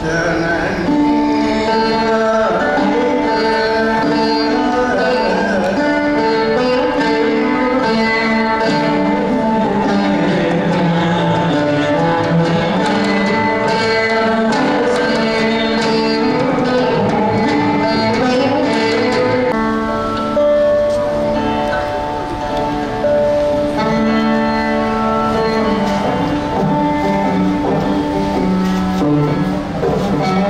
Thank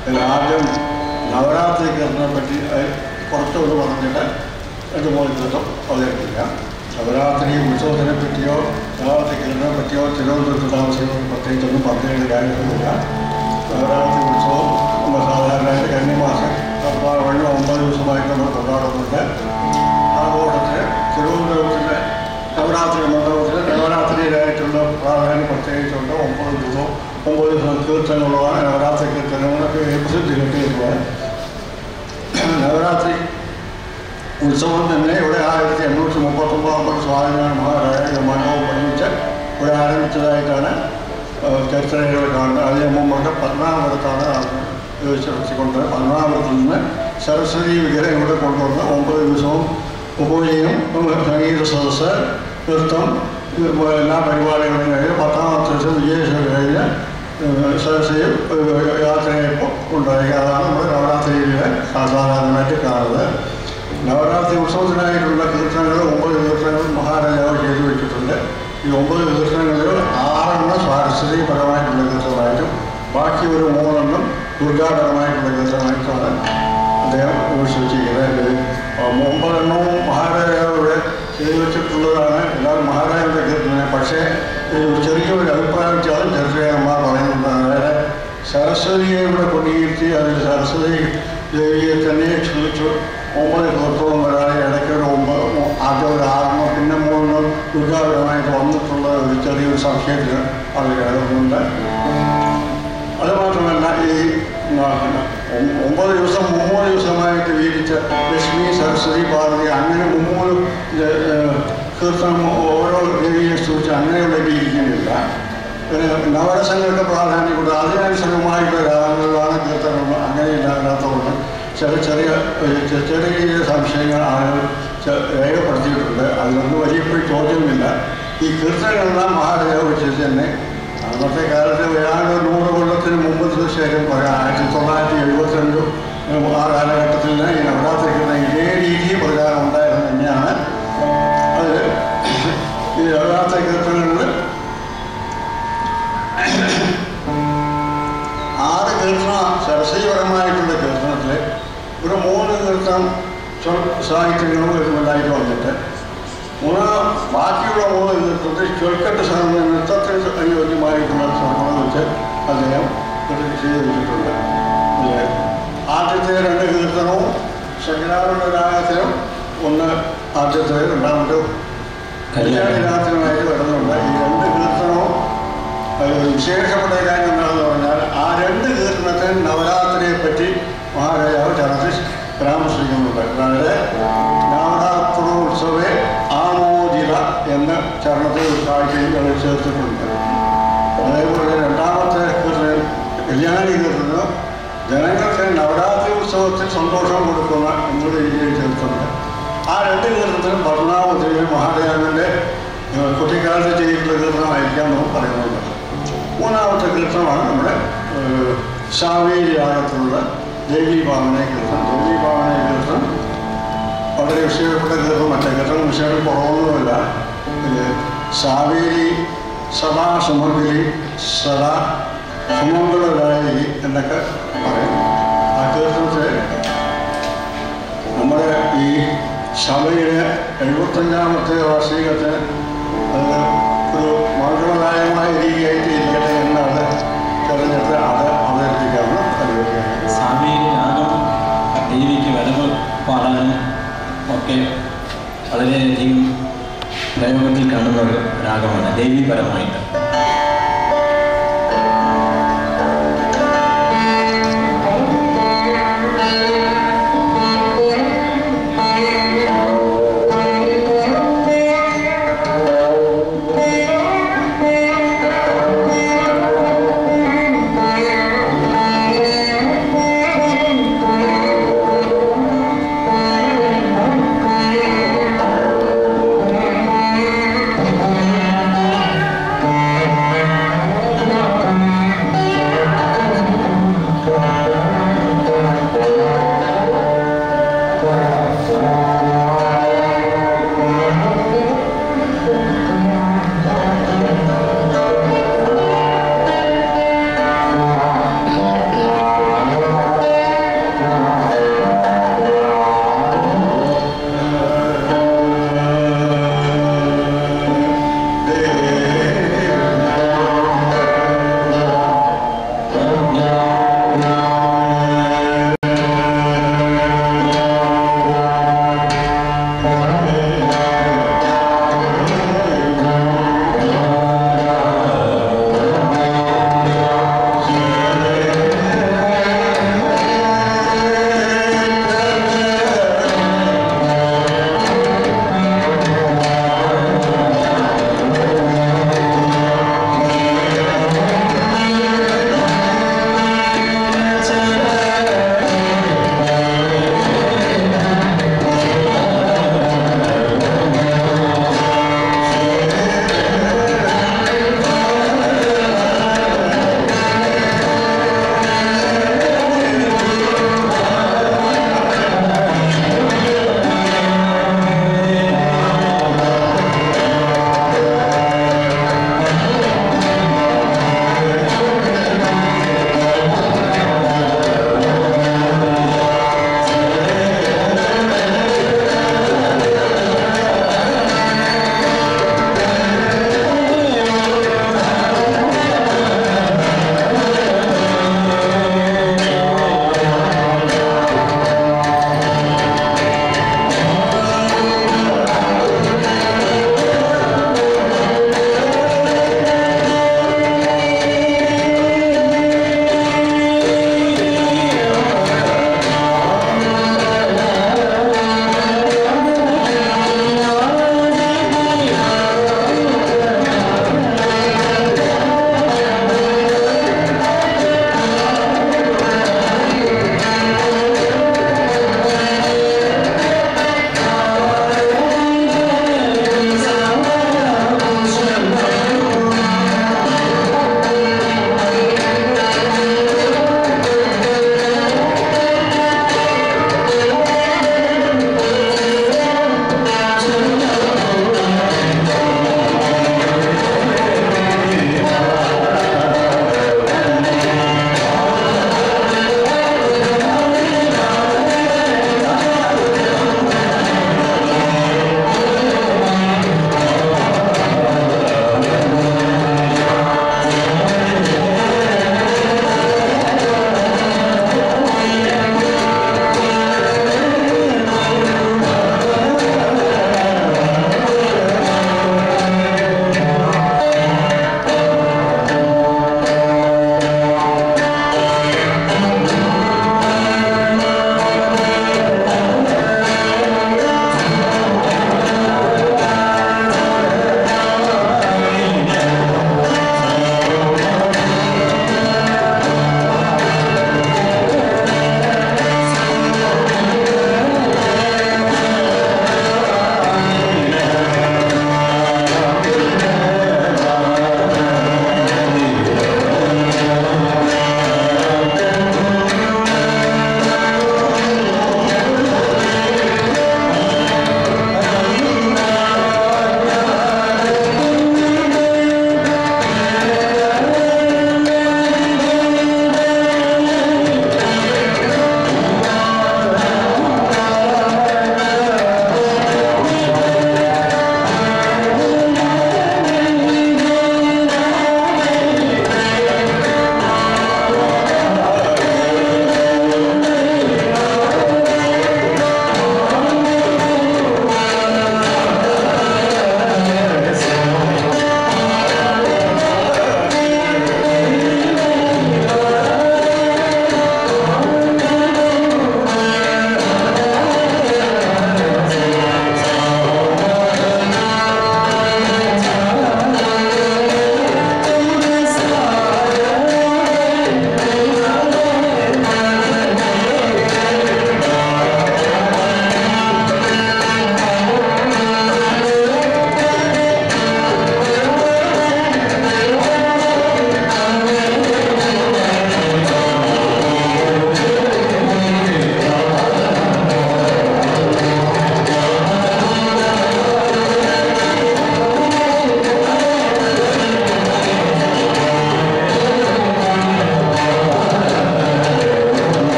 ഇതിൽ ആദ്യം നവരാത്രി കീർത്തനെ പറ്റി അത് കുറച്ചൊന്ന് പറഞ്ഞിട്ട് രണ്ട് മൂന്ന് ദിവസം അവതരിപ്പിക്കാം നവരാത്രി ഉത്സവത്തിനെ പറ്റിയോ നവരാത്രി കീർത്തനെ പറ്റിയോ തിരുവനന്തപുരത്ത് താമസിക്കുന്ന പ്രത്യേകിച്ചൊന്നും പറഞ്ഞതിൻ്റെ കാര്യമൊന്നുമില്ല നവരാത്രി ഉത്സവം നമ്മൾ സാധാരണയായിട്ട് കന്നിമാസം വഴി ഒമ്പത് ദിവസമായിട്ട് നമ്മൾ കൊണ്ടാടുന്നുണ്ട് ആ കൂട്ടത്തിൽ തിരുവനന്തപുരത്തിൻ്റെ നവരാത്രി മണ്ഡപത്തിൽ നവരാത്രിയിലായിട്ടുള്ള പ്രാധാന്യം പ്രത്യേകിച്ചുണ്ട് ഒമ്പത് ദിവസം ഒമ്പത് ദിവസം കീർത്തനങ്ങളുമാണ് നവരാത്രി കീർത്തനങ്ങളൊക്കെ പ്രസിദ്ധി കിട്ടിയിട്ടുള്ളത് നവരാത്രി ഉത്സവം തന്നെ ഇവിടെ ആയിരത്തി എണ്ണൂറ്റി മുപ്പത്തൊമ്പതാം സ്വാമിനാരായണ മഹാരാജ മണ്ഡപം പഠിപ്പിച്ച് ഇവിടെ ആരംഭിച്ചതായിട്ടാണ് ചരിത്രങ്ങൾ കാണുന്നത് അതിന് മുമ്പുണ്ട് പത്മനാഭപുരത്താണ് വെച്ചുകൊണ്ട് പത്മനാഭപുരത്തിൽ നിന്ന് സരസ്വതി വിഗ്രഹം ഇവിടെ കൊണ്ടുവന്ന് ഒമ്പത് ദിവസവും ഉപജയം സംഗീത സദസ്സ് നൃത്തം ഇതുപോലെ എല്ലാ പരിപാടികളും കഴിഞ്ഞ് പത്താമത്തെ ദിവസം വിജയശം കഴിഞ്ഞ് സരസ്വതി യാത്രയപ്പോൾ ഉണ്ടായി അതാണ് നമ്മൾ നവരാത്രിയിലെ സാധാരണമായിട്ട് കാണുന്നത് നവരാത്രി ഉത്സവത്തിനായിട്ടുള്ള കീർത്തനങ്ങൾ ഒമ്പത് കീർത്തനങ്ങൾ മഹാരാജാവ് ചെയ്തു വെച്ചിട്ടുണ്ട് ഈ ഒമ്പത് കീർത്തനങ്ങളിൽ ആറെണ്ണം സ്വാരസ്യപരമായിട്ടുള്ള കീർത്തനമായിട്ടും ബാക്കി ഒരു മൂന്നെണ്ണം ദുർഗാപരമായിട്ടുള്ള കീർത്തനമായിട്ടുമാണ് അദ്ദേഹം വിമർശിച്ചിരിക്കുന്നത് ഒമ്പതെണ്ണവും മഹാരാജാവ് ഇവിടെ ചെയ്തു വെച്ചിട്ടുള്ളതാണ് എന്നാൽ മഹാരാജാവിൻ്റെ കീർത്തനം പക്ഷേ ഒരു ചെറിയൊരു അഭിപ്രായം വെച്ചാൽ ചരിത്രകാരന്മാർ പറയുന്നുണ്ട് അതായത് സരസ്വതിയെ ഇവിടെ കൊടിയിരുത്തി അതിൽ സരസ്വതി ദേവിയെ തന്നെ ക്ഷണിച്ചു ഒമ്പത് കീർത്തവും വരാതെ ഇടയ്ക്ക് ഒരു ഒമ്പത് ആദ്യം ഒരു ആറെണ്ണം പിന്നെ മൂന്നെണ്ണം ദുർഗാപരമായിട്ട് വന്നിട്ടുള്ള ഒരു ചെറിയൊരു സംശയത്തിന് അവർ കരുതുന്നുണ്ട് അത് മാത്രമല്ല ഈ ഒമ്പത് ദിവസം മൂന്ന് ദിവസമായിട്ട് വീതിച്ച ലക്ഷ്മി സരസ്വതി പാർവതി അങ്ങനെ മൂന്ന് കീർത്തനം ഓരോ ദേവിയെ സൂചിച്ച് അങ്ങനെയുള്ള രീതിക്കുന്നില്ല നവരസങ്ങൾക്ക് പ്രാധാന്യമുണ്ട് അതിനനുസൃതമായിട്ടുള്ള രാഗങ്ങളിലാണ് കീർത്തനം അങ്ങനെയില്ലാത്തതുകൊണ്ട് ചില ചെറിയ ചെറിയ ചെറിയ സംശയങ്ങൾ ആളുകൾ രേഖപ്പെടുത്തിയിട്ടുണ്ട് അതിലൊന്നും വലിയപ്പോഴും ചോദ്യമില്ല ഈ കീർത്തനങ്ങളെല്ലാം മഹാരാജാവ് വെച്ചിട്ട് തന്നെ അന്നത്തെ കാലത്ത് ഏതാണ്ട് നൂറ് കൊല്ലത്തിന് മുമ്പ് തീർച്ചയായും പറയാം ആയിരത്തി തൊള്ളായിരത്തി എഴുപത്തിരണ്ട് ആ കാലഘട്ടത്തിൽ ഈ നവരാത്രി കീർത്തനം ഇതേ രീതി പ്രകാരം ഉണ്ടായിരുന്നു തന്നെയാണ് അത് ഈ നവരാത്രി കീർത്തനങ്ങളിൽ ആറ് കീർത്തന സരസ്വതിപരമായിട്ടുള്ള കീർത്തനത്തിൽ ഒരു മൂന്ന് കീർത്തനം സാഹിത്യങ്ങളും വരുന്നതായിട്ട് വന്നിട്ട് മൂന്നാം ബാക്കിയുള്ള മൂന്ന് കീർത്തനത്തിൽ ചുരുക്കട്ട് സാധനം നൃത്തത്തിന് അനുയോജ്യമായിട്ടുള്ള ശ്രമങ്ങൾ വെച്ച് അദ്ദേഹം ചെയ്തു വെച്ചിട്ടുണ്ട് ആദ്യത്തെ രണ്ട് കീർത്തനവും ശങ്കരാറുടെ രാഗത്തിലും ഒന്ന് ആദ്യത്തെ രണ്ടാമത്തെ കല്യാണ രാഗത്തിലുമായിട്ട് വരുന്നുണ്ട് ഈ രണ്ട് കീർത്തനവും ഒരു വിശേഷപ്പെട്ട കാര്യം എന്താണെന്ന് പറഞ്ഞാൽ ആ രണ്ട് കീർത്തനത്തെ നവരാത്രിയെ പറ്റി മഹാരാജാവ് ചർച്ച പരാമർശിക്കുന്നുണ്ട് അതായത് നവരാത്രോത്സവേ ആമോദിത എന്ന ചരണത്തിൽ കാഴ്ചയിൽ ചേർത്തിട്ടുണ്ട് അതേപോലെ രണ്ടാമത്തെ കീർത്തനം കല്യാണി കീർത്തനം ജനങ്ങൾക്ക് നവരാത്രി ഉത്സവത്തിൽ സന്തോഷം കൊടുക്കുന്ന എന്നുള്ള രീതിയിൽ ചേർത്തുണ്ട് ആ രണ്ട് കീർത്തനത്തിലും പത്മനാഭത്തിലെ മഹാദേവന്റെ കുട്ടിക്കാലത്ത് ചെയ്തിട്ടുള്ള കീർത്തനമായിരിക്കാം നമുക്ക് പറയുന്നുണ്ട് മൂന്നാമത്തെ കീർത്തനമാണ് നമ്മുടെ ശാവേരി രാഗത്തിലുള്ള ദേവി ഭാവന കീർത്തനം ദേവി ഭാവന കീർത്തനം വളരെ വിഷയപ്പെട്ട കീർത്തനം മറ്റേ കീർത്തനം വിഷയം കുറവൊന്നുമില്ല ശാവേരി സദാ സുമംഗലി സദാ സുമംഗളരായി എന്നൊക്കെ പറയും ആ കീർത്തനത്തിൽ നമ്മുടെ ഈ സഭയുടെ എഴുപത്തഞ്ചാമത്തെ വാർഷികത്തിന് അത് ഒരു മംഗളദായകമായ രീതിയായിട്ട് ഇരിക്കട്ടെ എന്നാണ് തെരഞ്ഞെടുത്ത് അത് അവതരിപ്പിക്കാമെന്ന് അനുവദിക്കുന്നത് സാമീരി രാഗം ദേവിക്ക് വരവ് പാടാനും ഒക്കെ വളരെയധികം പ്രയോഗത്തിൽ കാണുന്ന ഒരു രാഗമാണ് ദേവീപരമായിട്ട് Thank you.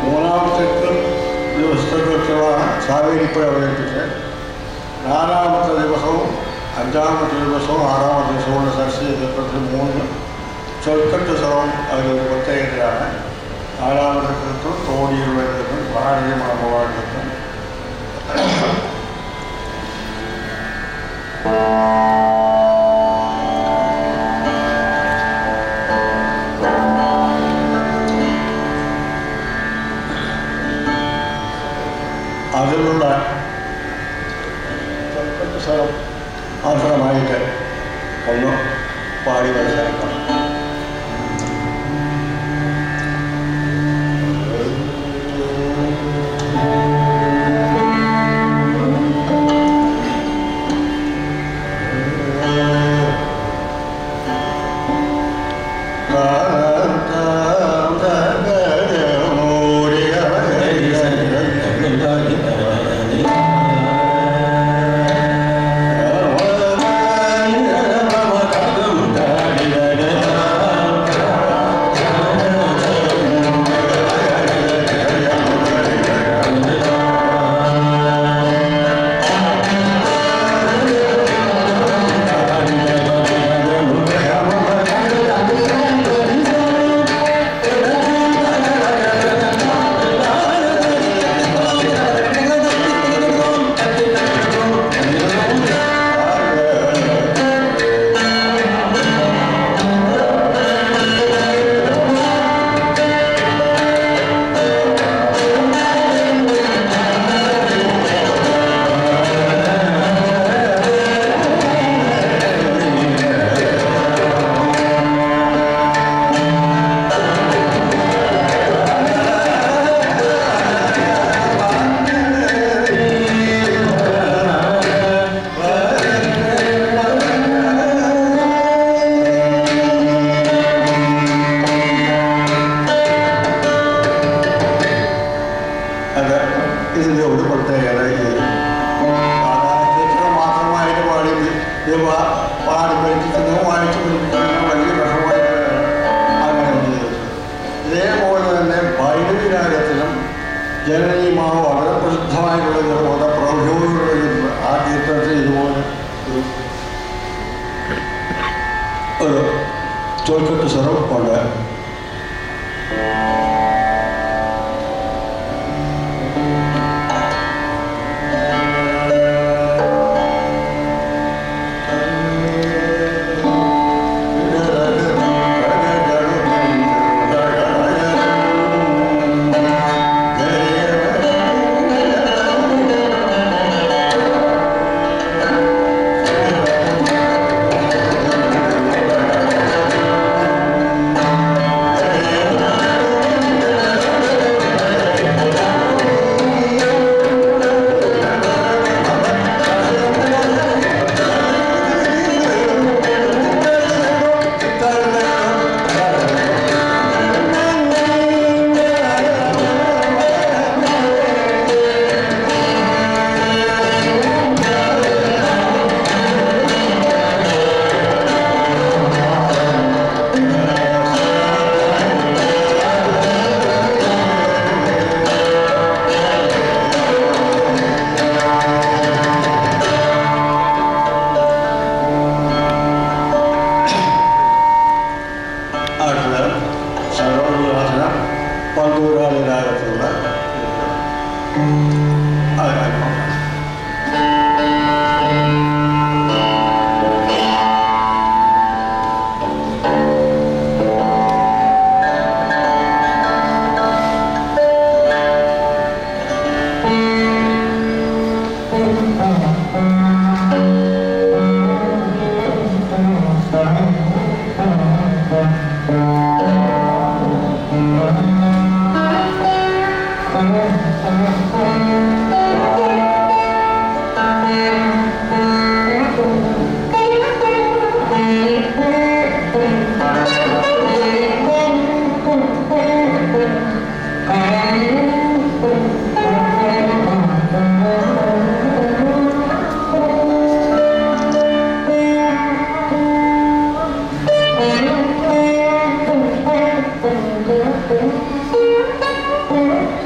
മൂന്നാമത്തെ ദിവസത്തെക്കുറിച്ചുള്ളതാണ് സാവേരിപ്പുഴ അവതരിപ്പിച്ചത് നാലാമത്തെ ദിവസവും അഞ്ചാമത്തെ ദിവസവും ആറാമത്തെ ദിവസവും സരസ്വതി ചിത്രത്തിൽ മൂന്ന് ചൊൽക്കട്ട് സ്വറവും അതിലൊരു പ്രത്യേകതയാണ് നാലാമത്തെ ചിത്രം തോണിയുള്ള ചിത്രം ഭാരതീയമാണ് പോകാൻ ചിത്രം അതിലുള്ള ചൊൽക്കട്ട് സ്വരം മാത്രമായിട്ട് ഒന്ന് പാടി മനസ്സിലാക്കണം അത് ഇതിൻ്റെ ഒരു പ്രത്യേകത ഇത് സാധാരണ മാത്രമായിട്ട് പാടി ഇത് പാ- പാടി പഠിപ്പിക്കുന്നു വായിച്ചു പഠിപ്പിക്കുന്നു വലിയ വിഷമമായിട്ട് അങ്ങനെ ഒന്ന് ചെയ്തത് ഇതേപോലെ തന്നെ ഭൈരവി രാഗത്തിലും ജനനീയമാവ് വളരെ പ്രസിദ്ധമായിട്ടുള്ള ഇതുപോലെ പ്രൗഢിയോടുള്ള ഒരു ആ ചിത്രത്തിൽ ഇതുപോലെ ഒരു ഒരു ചോൽക്കെട്ട് സ്വരം ഉണ്ട് അടുത്തത് സർവോദ്വാസന പന്തൂരാളി രാഗത്തിലുള്ള അതിനൽപ്പം Thank you.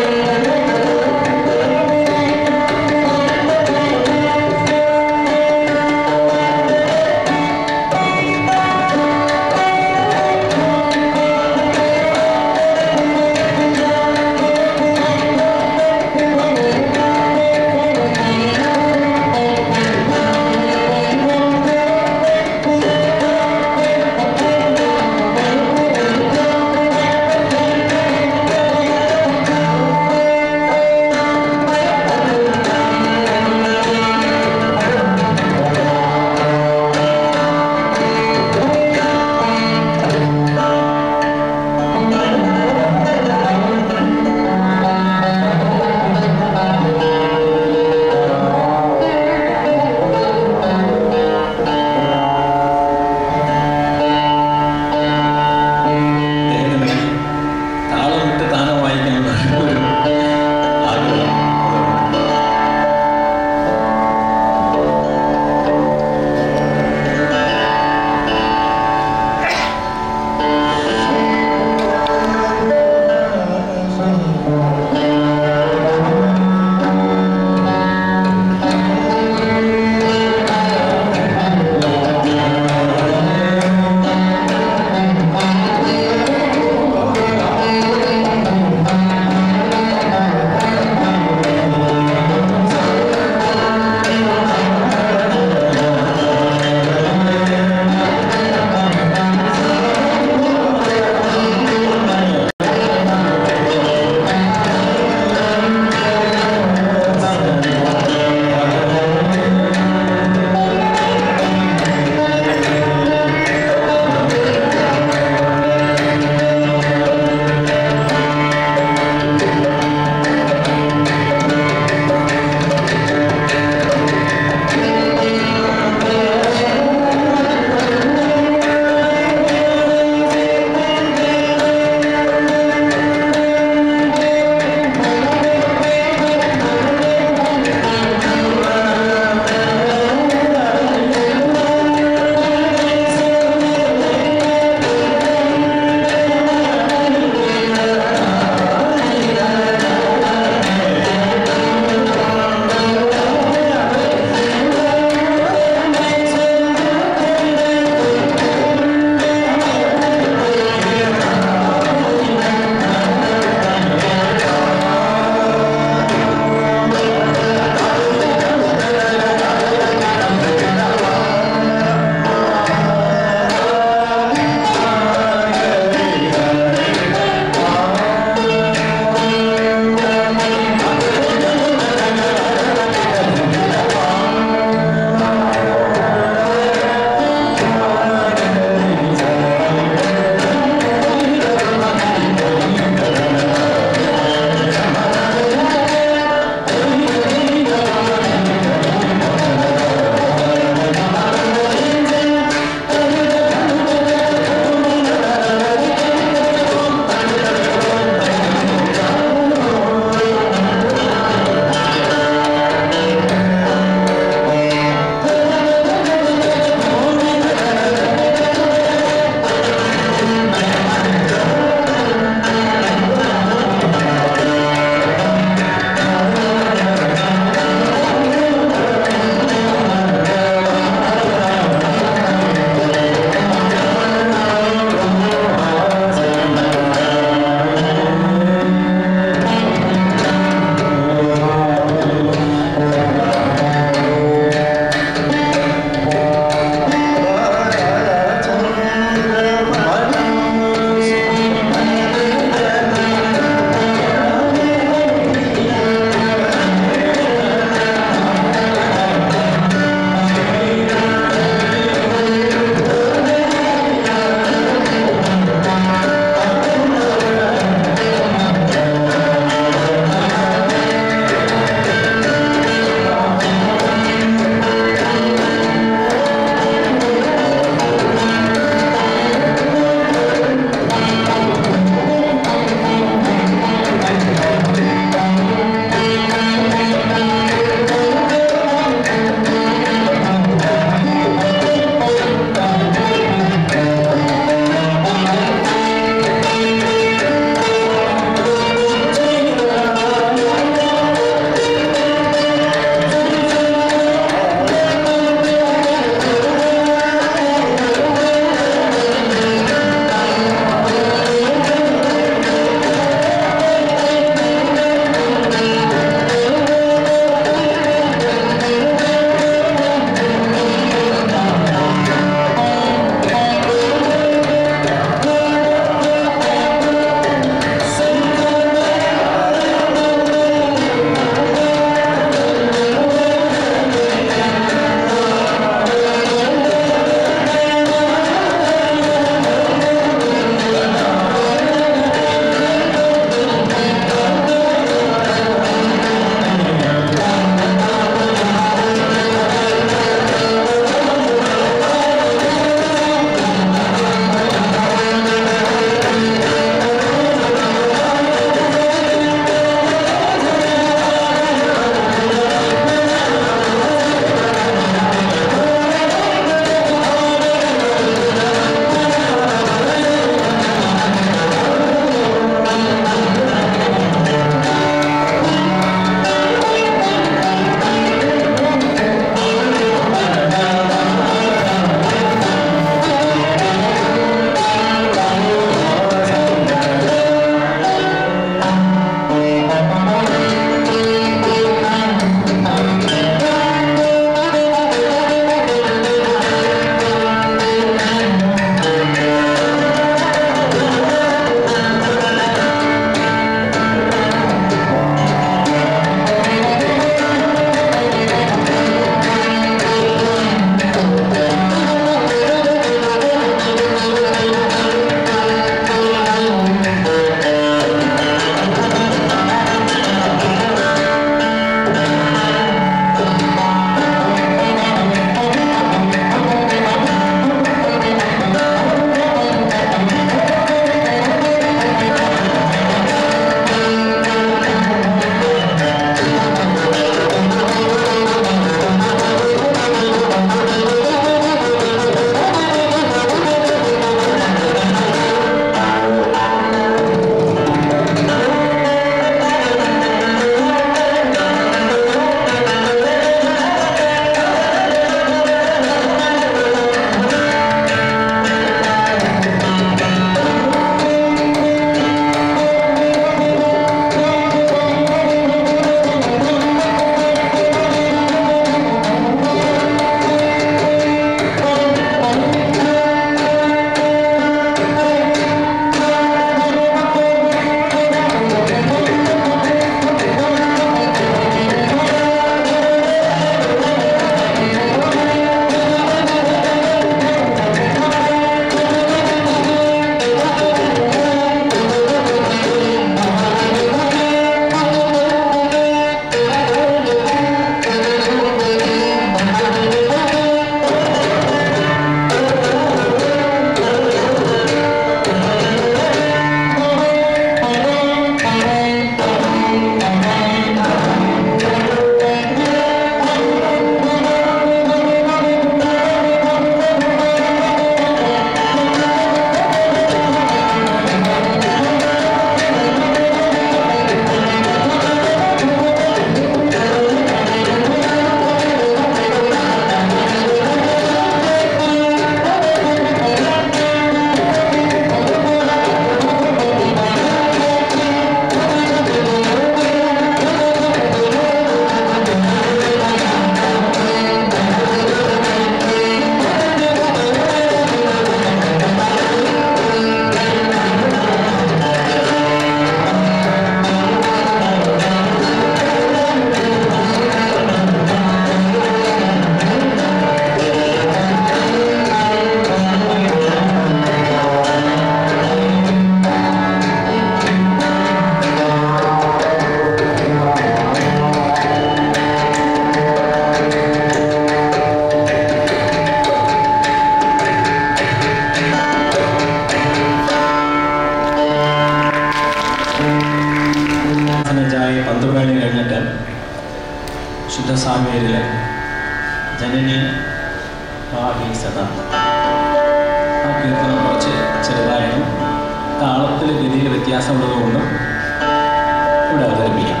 ശുദ്ധ സാമേരില് ജനനി പാഹി സദാ ആ കീർത്തനം കുറച്ച് ചെറുതായതും താളത്തിൽ ഗതിയിൽ വ്യത്യാസമുള്ളതുകൊണ്ടും ഇവിടെ അവതരിപ്പിക്കാം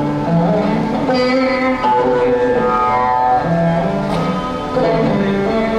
Thank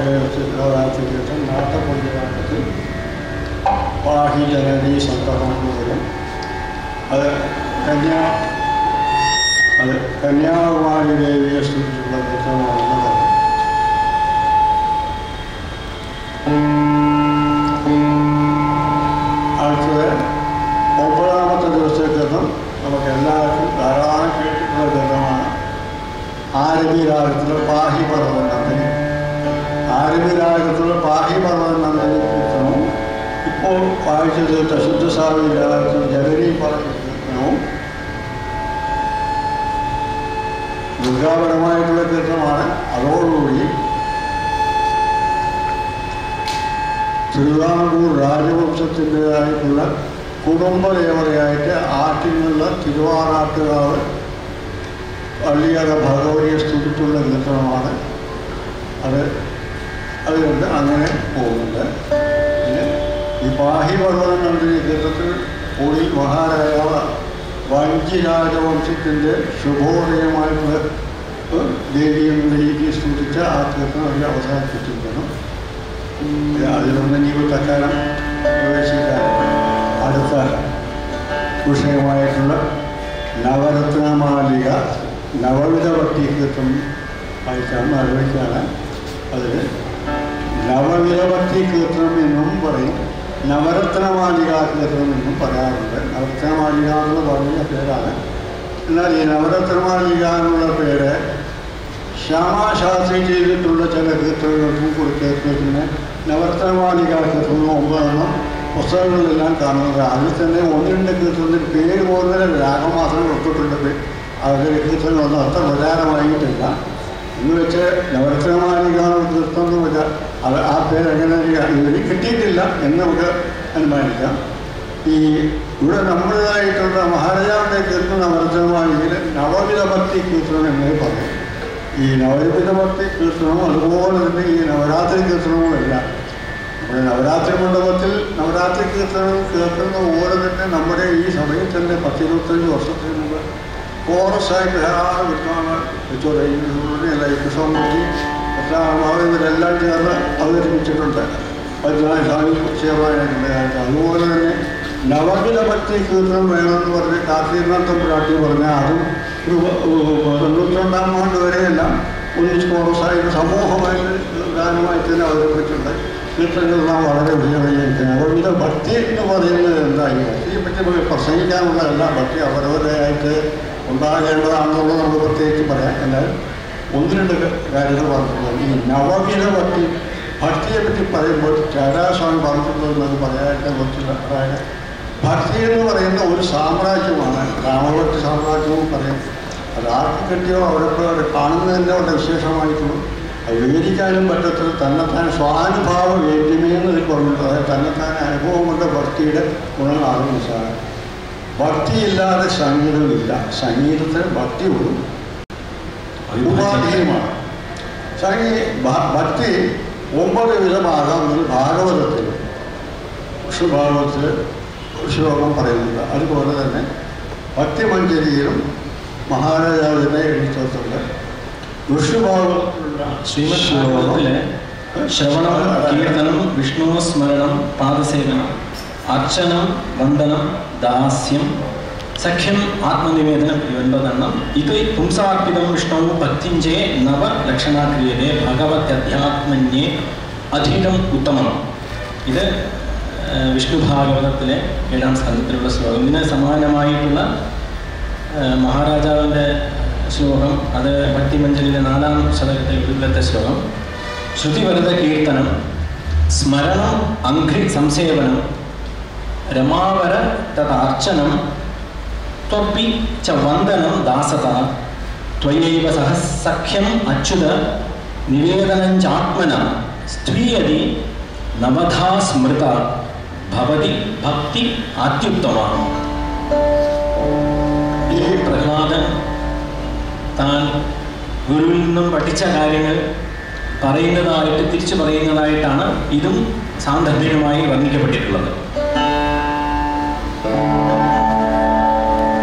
ശിവരാത്രി ദിവസം നാട്ടപ്പൊടിയാട്ടത്തിൽ പാഹി ജനനീ സംക്രമണം വരും അത് കന്യാ അത് കന്യാകുമാരി ദേവിയെ സ്തുതിച്ചുള്ള ദിവസമാണെന്ന് പറഞ്ഞു അടുത്തത് ഒമ്പതാമത്തെ ദിവസത്തേക്കും നമുക്ക് എല്ലാവർക്കും ധാരാളം കേട്ടിട്ടുള്ള ഗ്രന്ഥമാണ് ആരബി രാഗത്തിലെ പാഹി പർവ്വത നന്ദിനി ആരബി രാഗത്തിലെ പാഹി പർവ്വത നന്ദിനി കീർത്തനവും ഇപ്പോൾ വായിച്ചത് തശുദ്ധസ്വാമി രാഗത്തിൽ ജഗരി പറഞ്ഞ കീർത്തനവും ദുർഗാപരമായിട്ടുള്ള കീർത്തനമാണ് അതോടുകൂടി തിരുവിതാംകൂർ രാജവംശത്തിൻ്റെതായിട്ടുള്ള കുടുംബദേവതയായിട്ട് ആറ്റിനുള്ള തിരുവാറാട്ടുകാവ് പള്ളിയറ ഭഗവതിയെ സ്തുതിച്ചുള്ള കീർത്തനമാണ് അത് അതുകൊണ്ട് അങ്ങനെ പോകുന്നുണ്ട് പിന്നെ ഈ പാഹി ഭഗവൻ നന്ദിനി കീർത്തനത്തിൽ കൂടി മഹാരാജാവ് വഞ്ചി രാജവംശത്തിൻ്റെ ശുഭോദയമായിട്ടുള്ള ദേവിയെ ദേവിക്ക് സ്തുതിച്ച ആ കീർത്തനം അവർ അവസാനിപ്പിച്ചിരിക്കണം അതിലൊന്ന് ഇനി തൽക്കാലം പ്രവേശിക്കാൻ അടുത്ത വിഷയമായിട്ടുള്ള നവരത്നമാലിക നവവിധ ഭക്തി കീർത്തനം ആയിട്ടാണ് ആലോചിക്കുകയാണ് അതിൽ നവവിധ ഭക്തി കീർത്തനം എന്നും പറയും നവരത്നമാലിക കീർത്തനം എന്നും പറയാറുണ്ട് നവരത്നമാലിക എന്ന് പറഞ്ഞ പേരാണ് എന്നാൽ ഈ നവരത്നമാലിക എന്നുള്ള പേര് ശ്യാമാശാസ്ത്രി ചെയ്തിട്ടുള്ള ചില കീർത്തനങ്ങൾക്കും കൊടുക്കേറ്റത്തിന് നവർത്തനമാലിക കീർത്തനം ഒമ്പതെണ്ണം പുസ്തകങ്ങളിലെല്ലാം കാണുന്നത് അതിൽ തന്നെ ഒന്ന് രണ്ട് കീർത്തനത്തിൽ പേര് പോകുന്നതിന് രാഗം മാത്രമേ കൊടുത്തിട്ടുണ്ട് അവരുടെ കീർത്തനങ്ങളൊന്നും അത്ര പ്രചാരമായിട്ടില്ല എന്ന് വെച്ച് നവർത്തനമാലിക കീർത്തനം എന്ന് വെച്ചാൽ അത് ആ പേര് എങ്ങനെ ഇതിന് കിട്ടിയിട്ടില്ല എന്ന് നമുക്ക് അനുമാനിക്കാം ഈ ഇവിടെ നമ്മുടേതായിട്ടുള്ള മഹാരാജാവിൻ്റെ കീർത്തനം നവർത്തനമാലികയിൽ നവവിധ ഭക്തി കീർത്തനം എന്നേ പറയും ഈ നവവിധ ഭക്തി കീർത്തനവും അതുപോലെ തന്നെ ഈ നവരാത്രി കീർത്തനവുമെല്ലാം നമ്മുടെ നവരാത്രി മണ്ഡപത്തിൽ നവരാത്രി കീർത്തനം കേൾക്കുന്ന പോലെ തന്നെ നമ്മുടെ ഈ സമയത്ത് തന്നെ പത്തിരുപത്തഞ്ച് വർഷത്തിന് മുമ്പ് കോറസായിട്ട് ധാരാളം വിദ്വാങ്ങൾ വെച്ചുകൊണ്ടിരിക്കുന്ന കൃഷ്ണമൂർത്തി ഇവരെല്ലാം ചേർന്ന് അവതരിപ്പിച്ചിട്ടുണ്ട് പതിനാല് സ്വാമി ചേർന്നായിട്ടുണ്ട് അതുപോലെ തന്നെ നവവിധ ഭക്തി കീർത്തനം വേണമെന്ന് പറഞ്ഞ് കാർത്തികനാഥം പ്രാട്ടി പറഞ്ഞാൽ അതും ഒരു തൊണ്ണൂറ്റിരണ്ടാം ആണ്ട് വരെയെല്ലാം ഒന്നിച്ച് കോറസായിട്ട് സമൂഹമായിട്ട് ഗാനമായിട്ട് തന്നെ അവതരിപ്പിച്ചിട്ടുണ്ട് കീർത്തനങ്ങളെല്ലാം വളരെ വിജയമായിരിക്കുന്നത് നവവിധ ഭക്തി എന്ന് പറയുന്നത് എന്തായി ഭക്തിയെ പറ്റി നമുക്ക് പ്രസംഗിക്കാനുള്ളതല്ല ഭക്തി അവരവരായിട്ട് ഉണ്ടാകേണ്ടതാണെന്നുള്ളത് നമുക്ക് പ്രത്യേകിച്ച് പറയാം എന്നാൽ ഒന്ന് രണ്ട് കാര്യങ്ങൾ പറഞ്ഞിട്ടുള്ളത് ഈ നവവിധ ഭക്തി ഭക്തിയെ പറ്റി പറയുമ്പോൾ ചാരാസ്വാമി പറഞ്ഞിട്ടുള്ളത് നമുക്ക് പറയാനായിട്ട് കുറച്ചില്ല അതായത് ഭക്തി എന്ന് പറയുന്ന ഒരു സാമ്രാജ്യമാണ് രാമഭക്തി സാമ്രാജ്യവും പറയും അത് ആർക്ക് കിട്ടിയോ അവരൊക്കെ അവിടെ കാണുന്നതിൻ്റെ അവിടെ വിശേഷമായിട്ടുള്ളൂ അത് വിവരിക്കാനും പറ്റത്തിൽ തന്നെത്താൻ സ്വാനുഭാവ വേദ്യമേന്ന് ഇതിൽ പറഞ്ഞിട്ടുണ്ട് അതായത് തന്നെത്താൻ അനുഭവം കൊണ്ട് ഭക്തിയുടെ ഗുണങ്ങളാണ് മനസ്സിലാകും ഭക്തിയില്ലാതെ സംഗീതമില്ല സംഗീതത്തിന് ഭക്തി ഒരു ഉപാധിയുമാണ് സംഗീ ഭ- ഭക്തി ഒമ്പത് വിധമാകാമെന്ന് ഭാഗവതത്തിൽ വിഷ്ണുഭാഗവത്തിൽ ശ്ലോകം പറയുന്നുണ്ട് അതുപോലെ തന്നെ ഭക്തിമഞ്ജരിയിലും മഹാരാജാവിനെ എഴുതിച്ചേർത്തുണ്ട് വിഷ്ണുഭാഗവത്തിലുള്ള ശ്രീമദ് ശ്ലോകം ഭാഗവതത്തിലെ ശ്രവണം കീർത്തനം വിഷ്ണു സ്മരണം പാദസേവനം അർച്ചനം വന്ദനം ദാസ്യം സഖ്യം ആത്മനിവേദനം ഈ ഒൻപതെണ്ണം ഇത് പുംസാർപ്പിതം വിഷ്ണു ഭക്തിഞ്ചേ നവ ലക്ഷണാക്രിയതേ ഭഗവത്യധ്യാത്മന്യേ അധീതം ഉത്തമം ഇത് ആ, വിഷ്ണു ഭാഗവതത്തിലെ ഏഴാം സ്കന്ധത്തിലുള്ള ശ്ലോകം ഇതിന് സമാനമായിട്ടുള്ള ആ, മഹാരാജാവിൻ്റെ ശ്ലോകം അത് ഭക്തിമഞ്ജലിയിലെ നാലാം ശതകത്തെ ഒടുവിലത്തെ ശ്ലോകം ശ്രുതിവരത കീർത്തനം സ്മരണം അഘ്രി സംസേവനം രമാവര തദാർച്ചനം ത്വപ്പി ച വന്ദനം ദാസത ത്വയൈവ സഹ സഖ്യം അച്യുത നിവേദനം ചാത്മന സ്ത്രീയതി നവധാ സ്മൃത ഭവതി ഭക്തി അത്യുത്തമ ഈ പ്രഹ്ലാദൻ താൻ ഗുരുവിൽ നിന്നും പഠിച്ച കാര്യങ്ങൾ പറയുന്നതായിട്ട് തിരിച്ചു പറയുന്നതായിട്ടാണ് ഇതും സാന്ദർഭികമായി വർണ്ണിക്കപ്പെട്ടിട്ടുള്ളത്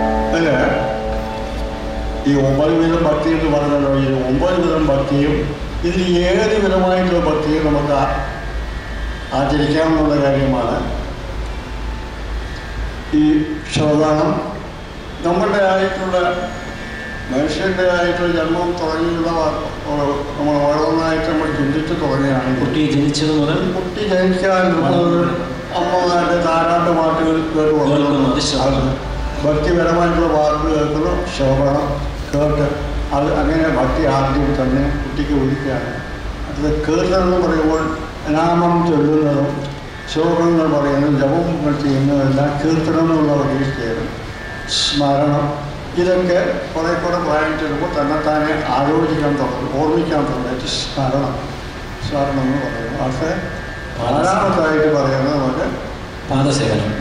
അതിൽ ഈ ഒമ്പത് വിധം ഭക്തി എന്ന് പറഞ്ഞല്ലോ ഈ ഒമ്പത് വിധം ഭക്തിയും ഇതിൽ ഏത് വിധമായിട്ടുള്ള ഭക്തിയും നമുക്ക് ആ- ആചരിക്കാമെന്നുള്ള കാര്യമാണ് ഈ ശ്രോതാനം നമ്മുടെ ആയിട്ടുള്ള മനുഷ്യൻ്റെ ആയിട്ടുള്ള ജന്മം തുടങ്ങിയുള്ള വാ- ഓ- നമ്മൾ ഓരോന്നായിട്ട് നമ്മൾ ചിന്തിച്ച് തുടങ്ങുകയാണെങ്കിൽ കുട്ടി ജനിച്ചത് മുതൽ കുട്ടി ജനിക്കാൻ നമ്മൾ അമ്മമാരുടെ താരാട്ട് പാട്ടുകൾ കേട്ട് വളർന്നു കേൾക്കുന്നത് ശ്രവണം. അത് ഭക്തിപരമായിട്ടുള്ള വാക്കുകൾ കേൾക്കുന്നു ശ്രവണം കേട്ട് അത് അങ്ങനെ ഭക്തി ആദ്യം തന്നെ കുട്ടിക്ക് ഒഴിക്കുകയാണ് അത് കീർത്തനം എന്ന് പറയുമ്പോൾ നാമം ചൊല്ലുന്നതും ശ്ലോകങ്ങൾ പറയുന്നതും ജപങ്ങൾ ചെയ്യുന്നതെല്ലാം കീർത്തനം എന്നുള്ള വഴിയിൽ ചേരും സ്മരണം ഇതൊക്കെ കുറേ കൂടെ പ്രായം ചെല്ലുമ്പോൾ തന്നെത്താനെ ആലോചിക്കാൻ തുടങ്ങും ഓർമ്മിക്കാൻ തുടങ്ങി സ്മരണം സ്മരണം എന്ന് പറയുന്നു പക്ഷേ നാലാമത്തായിട്ട് പറയുന്നത് നമുക്ക് പാദസേവനം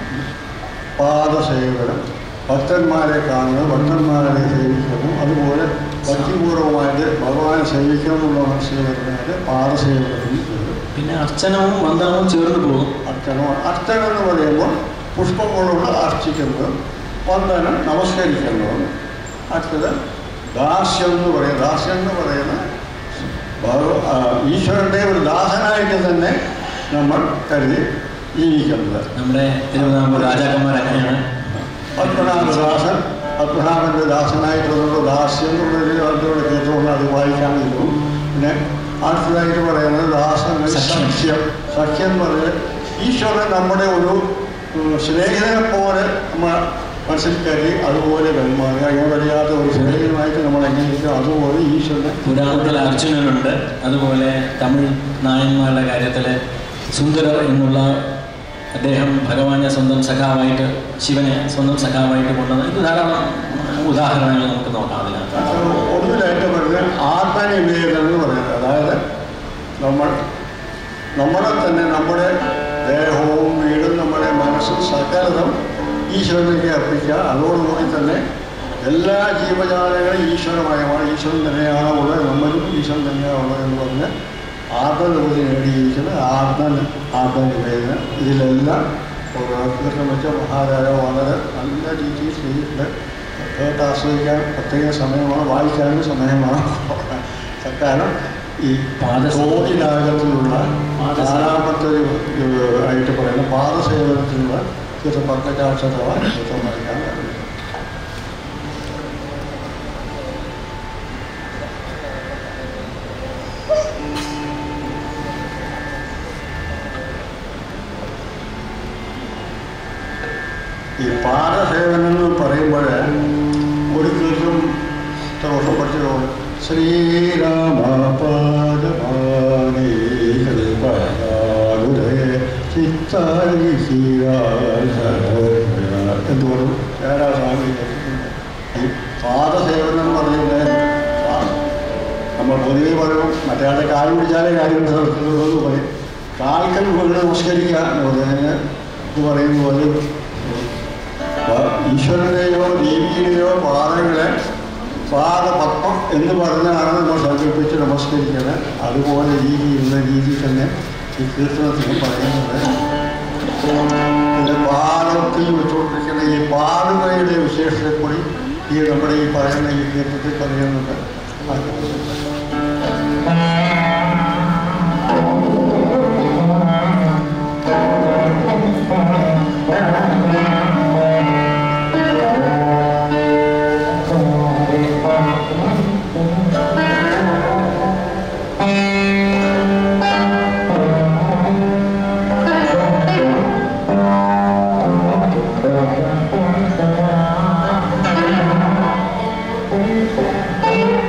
പാദസേവനം ഭക്തന്മാരെ കാണുന്നത് ഭക്തന്മാരെ സേവിക്കുന്നു അതുപോലെ ഭക്തിപൂർവമായിട്ട് ഭഗവാനെ സേവിക്കണം എന്നുള്ള മനസ്സിൽ വരുന്നത് പാദസേവനത്തിൽ വരും പിന്നെ അർച്ചനവും വന്ദനവും ചേർന്ന് പോകും അർച്ചനം അർച്ചനം എന്ന് പറയുമ്പോൾ പുഷ്പം കൊണ്ടുള്ള അർച്ചിക്കുന്നതും വന്ദനം നമസ്കരിക്കുന്നതും അടുത്തത് ദാസ്യം എന്ന് പറയും ദാസ്യം എന്ന് പറയുന്ന ഭഗ- ആ, ഈശ്വരൻ്റെ ഒരു ദാസനായിട്ട് തന്നെ നമ്മൾ കരുതി ജീവിക്കുന്നത് നമ്മുടെ തിരുവിതാംകൂർ രാജാക്കന്മാർ അങ്ങനെയാണ് പത്മനാഭദാസൻ പത്മനാഭൻ്റെ ദാസനായിട്ടുള്ള ദാസ്യം എന്നുള്ളൊരു അതിലൂടെ കേട്ടുകൊണ്ട് അത് വായിക്കാൻ പറ്റും പിന്നെ അടുത്തതായിട്ട് പറയുന്നത് ദാസൻ സഖ്യം. സഖ്യം സഖ്യം എന്ന് പറയുന്നത് ഈശ്വരൻ നമ്മുടെ ഒരു ഉം, സ്നേഹിതനെ പോലെ നമ്മൾ മനസ്സിൽ കരുതി അതുപോലെ പെരുമാറുക അങ്ങനെ വരിയാത്ത ഒരു സ്നേഹിതനായിട്ട് നമ്മൾ എങ്ങനെ ഇരിക്കും അതുപോലെ ഈശ്വരനെ പുരാണത്തിൽ അർജുനനുണ്ട് അതുപോലെ തമിഴ് നായന്മാരുടെ കാര്യത്തിൽ സുന്ദരർ എന്നുള്ള അദ്ദേഹം ഭഗവാനെ സ്വന്തം സഖാവായിട്ട് ശിവനെ സ്വന്തം സഖാവായിട്ട് കൊണ്ടുവന്ന ഇത് ധാരാളം ഉദാഹരണങ്ങൾ നമുക്ക് നോക്കാം അതിനകത്ത് ഒന്നിലായിട്ട് പറയുന്നത് ആത്മനിവേദനം എന്ന് പറയുന്നത് അതായത് നമ്മൾ നമ്മളെ തന്നെ നമ്മുടെ ദേഹവും വീടും നമ്മുടെ മനസ്സും സകലതും ഈശ്വരനിലേക്ക് അർപ്പിക്കുക അതോടുകൂടി തന്നെ എല്ലാ ജീവജാലങ്ങളും ഈശ്വരമയമാണ് ഈശ്വരൻ തന്നെയാണ് ഉള്ളത് നമ്മളും ഈശ്വരൻ തന്നെയാണ് ഉള്ളത് എന്ന് പറഞ്ഞ് ആത്മനിവൃത്തി നേടിയിരിക്കുന്ന ആത്മ ആത്മനിവേദനം ഇതിലെല്ലാം കീർത്തനം വെച്ച മഹാരാജാവ് വളരെ നല്ല രീതിയിൽ ചെയ്തിട്ടുണ്ട് കേട്ട് ആസ്വദിക്കാൻ പ്രത്യേക സമയമാണ് വായിക്കാനും സമയമാണ് കാരണം ഈ പാദസേവനം. തോതിരാഗത്തിലുള്ള പാദസേവനം. നാലാമത്തെ ഒരു ഒരു ആയിട്ട് പറയുന്ന പാദസേവനത്തിലുള്ള ചില പത്തക്കാക്ഷരമാണ് ചിത്രം വരയ്ക്കാൻ കഴിയും ഈ പാദസേവനം എന്ന് പറയുമ്പോൾ ഒരു കീർത്തം ദോഷപ്പെട്ടോ ശ്രീരാമ പാദമാനേ കൽപ്പനാലുദയ ചിത്താരി എന്തുകൊണ്ടും ഏതാ സ്വാമി ഈ പാദസേവനം എന്ന് പറയുന്നത് ആ, നമ്മൾ പൊതുവെ പറയും മറ്റേ ആളുടെ കാൽ പിടിച്ചാലേ കാര്യം നടത്തുള്ളൂ എന്ന് പറയും കാൽക്കൽ വീണ് നമസ്കരിക്കുക എന്ന് പറയുന്നത് ഇത് പറയുന്ന പോലെ പ- ഈശ്വരനെയോ ദേവിയുടെയോ പാദങ്ങളെ പാദപത്മം എന്ന് പറഞ്ഞാണ് നമ്മൾ സങ്കല്പിച്ച് നമസ്കരിക്കുന്നത് അതുപോലെ രീതിയിലുള്ള രീതി തന്നെ ഈ കീർത്തനത്തിൽ പറയുന്നത് പിന്നെ പാദത്തിൽ വെച്ചുകൊണ്ടിരിക്കുന്ന ഈ പാടുകയുടെ വിശേഷത്തെ കൂടി ഈ നമ്മുടെ ഈ പറയുന്ന ഈ കീർത്തനത്തിൽ പറയുന്നുണ്ട് അത് Thank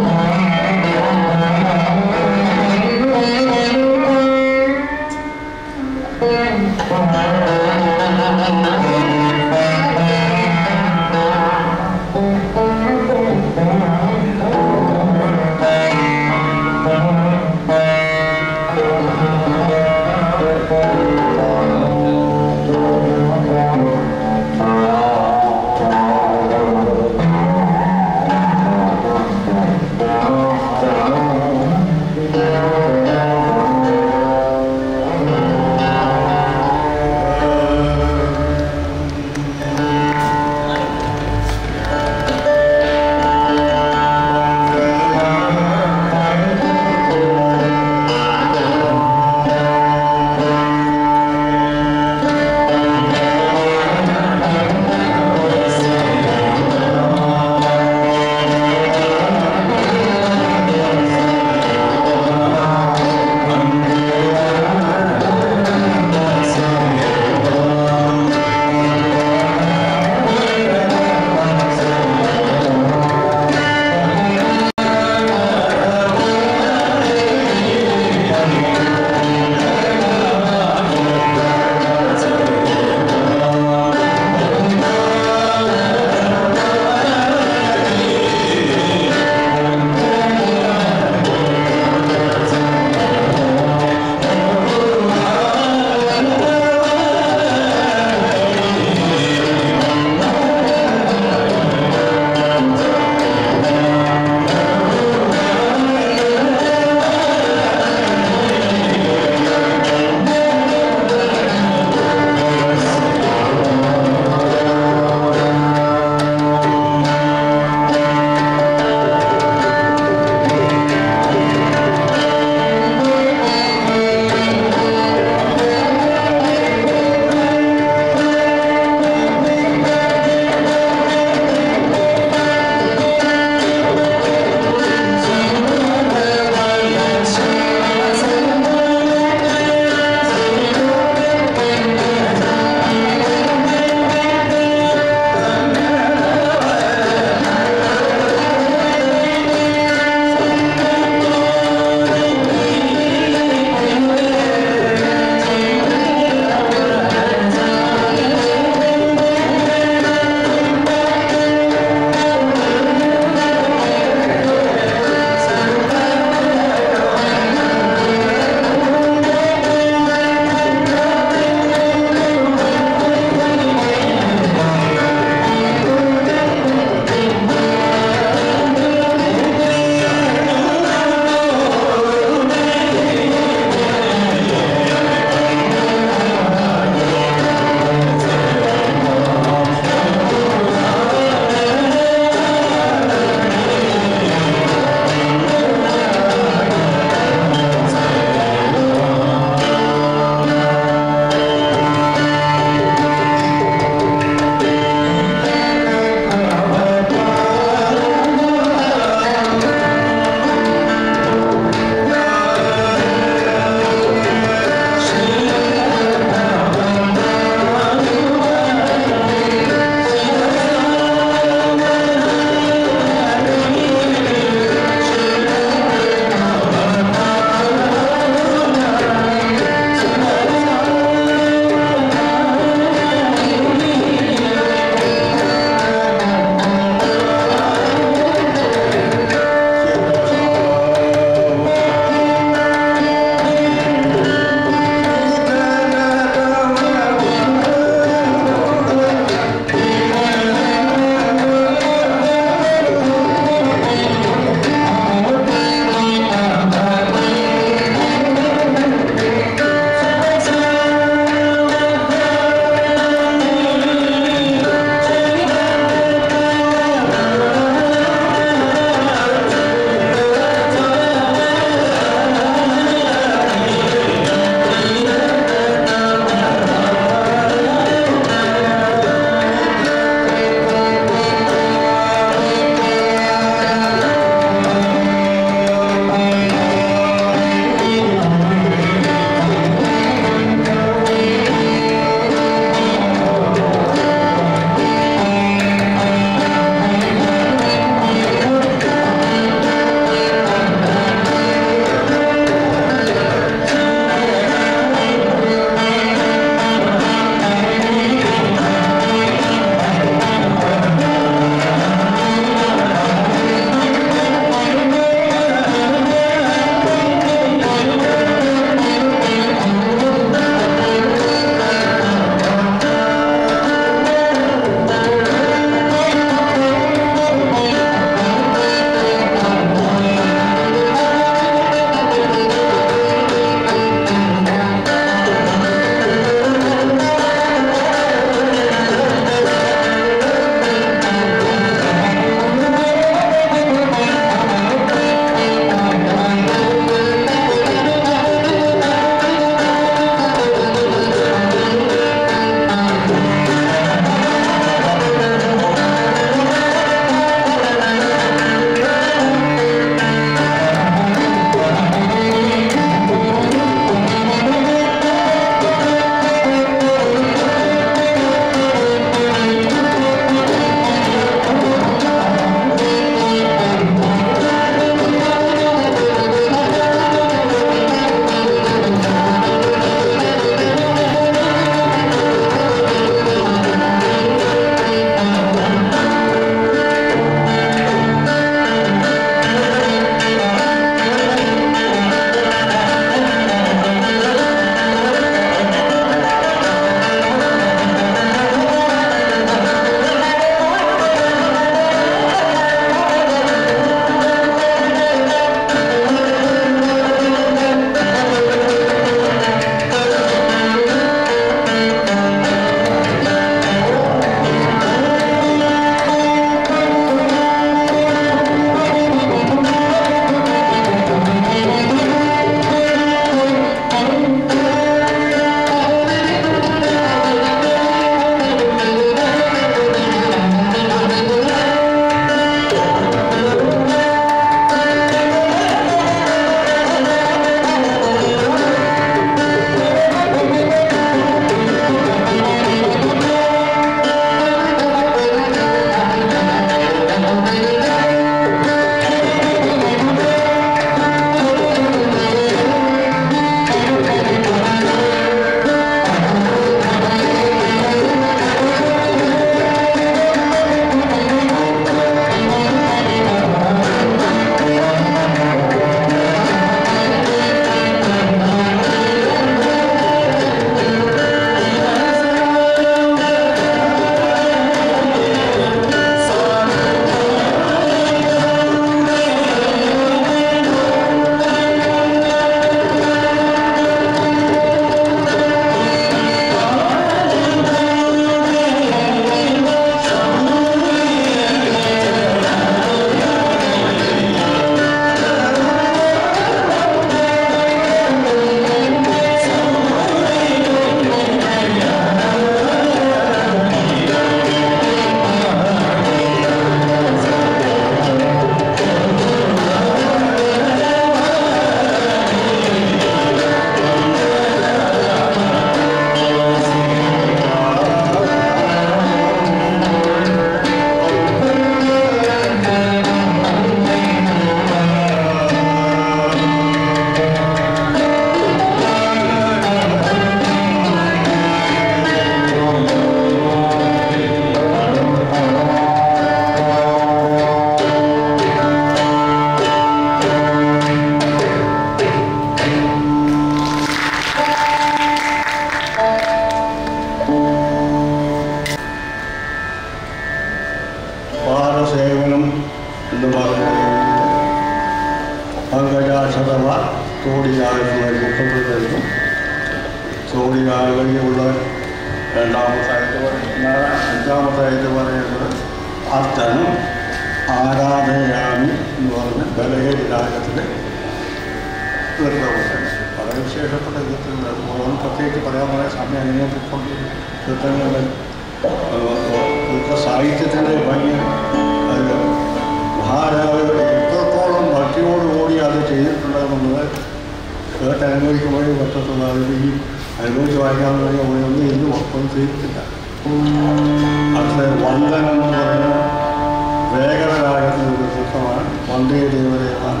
കോടി ആളുകളുള്ള രണ്ടാമത്തായിട്ട് പറയുന്ന അഞ്ചാമത്തായിട്ട് പറയുന്നത് അർത്ഥനം ആരാധയാമി എന്ന് പറഞ്ഞ ബലഹരി രാഗത്തിലെ തീർച്ചയായിട്ടും വളരെ വിശേഷപ്പെട്ട വിധത്തിലുള്ള ഓരോന്ന് പ്രത്യേകിച്ച് പറയാൻ പറയാൻ സമയം അങ്ങനെ കൊണ്ട് കീർത്തനങ്ങളുടെ ഇവിടുത്തെ സാഹിത്യത്തിൻ്റെ ഭംഗി അത് മഹാരാജ എത്രത്തോളം ഭക്തിയോടുകൂടി അത് ചെയ്തിട്ടുണ്ടെന്നുള്ളത് കേട്ട് അനുഭവിക്കുമ്പോഴേ പറ്റത്തുള്ളൂ അത് ഈ അനുഭവിച്ച് വായിക്കാമെന്ന് പറഞ്ഞാൽ ഒന്നും ഇന്നും ഒപ്പം തീർത്തില്ല അടുത്ത വന്ദനം എന്ന് പറയുന്ന വേഗത രാഗത്തിൻ്റെ ഒരു ചിത്രമാണ് വന്ദേ ദേവദേവാണ്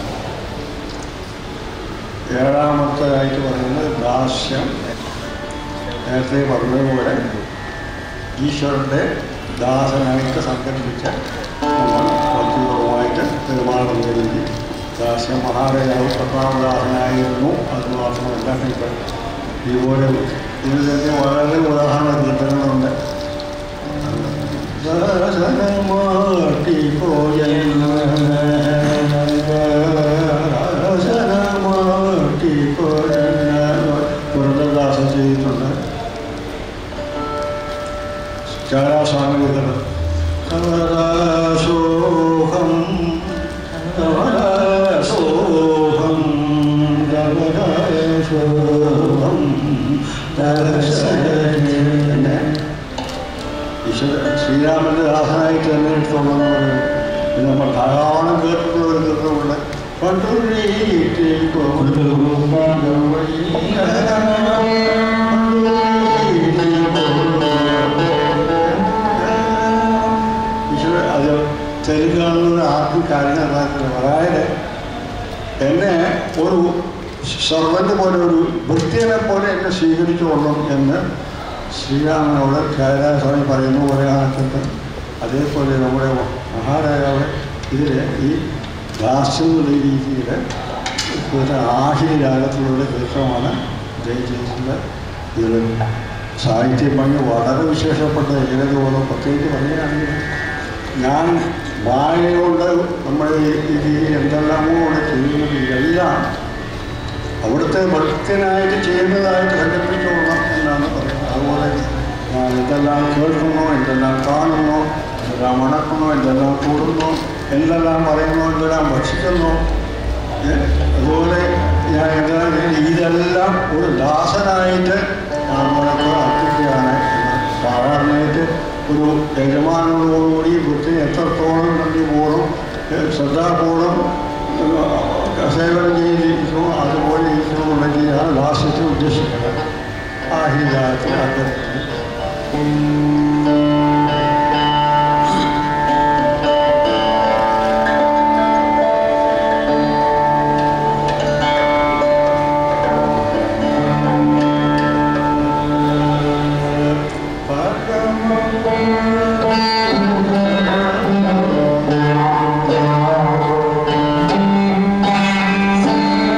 ഏഴാമത്തേതായിട്ട് പറയുന്നത് ദാസ്യം നേരത്തെ പറഞ്ഞതുപോലെ ഈശ്വരൻ്റെ ദാസനായിട്ട് സങ്കല്പിച്ച നമ്മൾ ഭക്തിപൂർവമായിട്ട് പെരുമാറുന്ന രീതി ദാസ്യം മഹാരാജാവ് പത്മാവദാസനായിരുന്നു അത് മാത്രമല്ല ഇപ്പം ഇതുപോലെ ഇതിൽ തന്നെ വളരെ ഉദാഹരണ കീർത്തനങ്ങളുണ്ട് ദാസനമാട്ടി ദാസനമാട്ടി പുരന്ദരദാസൻ ചെയ്തിട്ടുണ്ട് ചാരാസ്വാമികൾ കവരാശോകം കവരാശോകം കവരാശോകം ദർശനേ ഈശ്വര ശ്രീരാമൻ്റെ ദാസനായിട്ട് തന്നെ എടുത്തോളൂ എന്ന് പറയും പിന്നെ നമ്മൾ ധാരാളം കേട്ടിട്ടുള്ള ഒരു കൃതമുണ്ട് പണ്ടുരീറ്റിൽ ഈശ്വര അത് തെലുങ്കാണുന്ന ആർക്കും കാര്യങ്ങൾ അറിയാത്തില്ല അതായത് എന്നെ ഒരു സർവൻ്റ് പോലെ ഒരു ഭൃത്യനെ പോലെ എന്നെ സ്വീകരിച്ചു കൊള്ളും എന്ന് ശ്രീരാമനോട് ത്യാഗരാജസ്വാമി പറയുന്ന പോലെ കണക്കുണ്ട് അതേപോലെ നമ്മുടെ മഹാരാജാവ് ഇതിൽ ഈ ദാസ്യം എന്നുള്ള രീതിയിൽ ആഹിരി രാഗത്തിലുള്ള കീർത്തനമാണ് ജയം ചെയ്തിട്ടുള്ളത് ഇതിൽ സാഹിത്യ ഭംഗി വളരെ വിശേഷപ്പെട്ട ഏകദേശം പ്രത്യേകിച്ച് പറയുകയാണെങ്കിൽ ഞാൻ വായനകൊണ്ട് നമ്മൾ ഈ രീതിയിൽ എന്തെല്ലാമോ ഇവിടെ ചെയ്യുന്നത് ഇതെല്ലാം അവിടുത്തെ ഭക്തനായിട്ട് ചെയ്യുന്നതായിട്ട് സങ്കല്പിച്ചോളണം എന്നാണ് പറയുന്നത് അതുപോലെ ഞാൻ എന്തെല്ലാം കേൾക്കുന്നു എന്തെല്ലാം കാണുന്നു എന്തെല്ലാം മണക്കുന്നു എന്തെല്ലാം കൂടുന്നു എന്തെല്ലാം പറയുന്നു എന്തെല്ലാം ഭക്ഷിക്കുന്നു ഏ? അതുപോലെ ഞാൻ എന്തെല്ലാം ഇതെല്ലാം ഒരു ദാസനായിട്ട് നമ്മൾക്ക് അർപ്പിക്കുകയാണ് എന്ന് സാധാരണയായിട്ട് ഒരു യജമാനോടുകൂടി വൃത്തി എത്രത്തോളം നന്ദിപൂർവ്വം ഏ, ശ്രദ്ധാപൂർവ്വം ഏ, സേവനം ചെയ്തിരിക്കുന്നു അതുപോലെ ഇരിക്കണമെന്നുണ്ടെങ്കിലാണ് ലാസ്യത്തെ ഉദ്ദേശിക്കുന്നത് ആഹിരാത്തിൽ അഭ്യർത്ഥിക്കുന്നു പരമ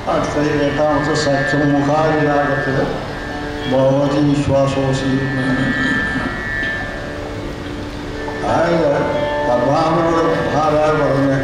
അടുത്ത എട്ടാമത്തെ സഖ്യം മുഖാരിരാഗത്തിൽ ഭഗവതി വിശ്വാസോസി അതായത് പരമാവനോട് മഹാരാജ് പറഞ്ഞ്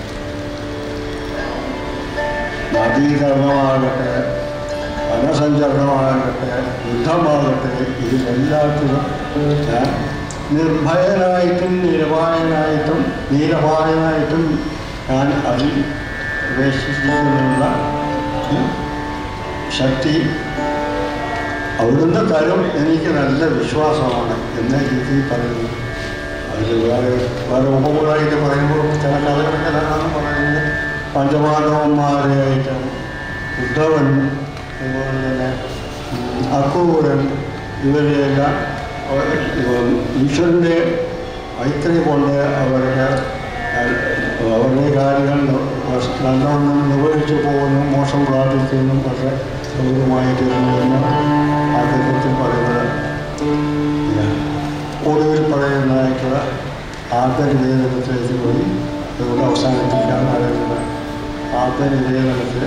നദീകരണമാകട്ടെ വനസഞ്ചരണമാകട്ടെ യുദ്ധമാകട്ടെ ഇതിലെല്ലാത്തിലും ഞാൻ നിർഭയനായിട്ടും നിരപായനായിട്ടും നീരപായനായിട്ടും ഞാൻ അതിൽ പ്രവേശിക്കുന്നതിനുള്ള ഉം, ശക്തി അവിടുന്ന് തരും എനിക്ക് നല്ല വിശ്വാസമാണ് എന്ന രീതിയിൽ പറയുന്നു അതിൽ വേറെ വേറെ ഉപകൂടായിട്ട് പറയുമ്പോൾ ചില കഥകളൊക്കെയാണ് പറയുന്നത് പഞ്ചപാണ്ഡവന്മാരെയായിട്ട് ഉദ്ധവൻ അതുപോലെ തന്നെ ഉം, അക്രൂരൻ ഇവരെയെല്ലാം അവർ- ഇവർ ഈശ്വരൻ്റെ ഐക്യം കൊണ്ട് അവരുടെ അഹ്, അവരുടെ കാര്യങ്ങൾ നല്ലവണ്ണം നിർവഹിച്ചു പോകുന്നു മോശം പ്രാപിക്കുന്നു പക്ഷേ സൗകര്യമായി തീർന്നു എന്ന് ആദ്യത്തിൽ പറയുന്നത് പിന്നെ ഒടുവിൽ പറയുന്നതായിട്ടുള്ള ആത്മനിവേദനത്തിലേക്ക് പോയി അതുകൊണ്ട് അവസാനിപ്പിക്കാൻ അറിയുന്നത് ആത്മനിവേദനത്തിൽ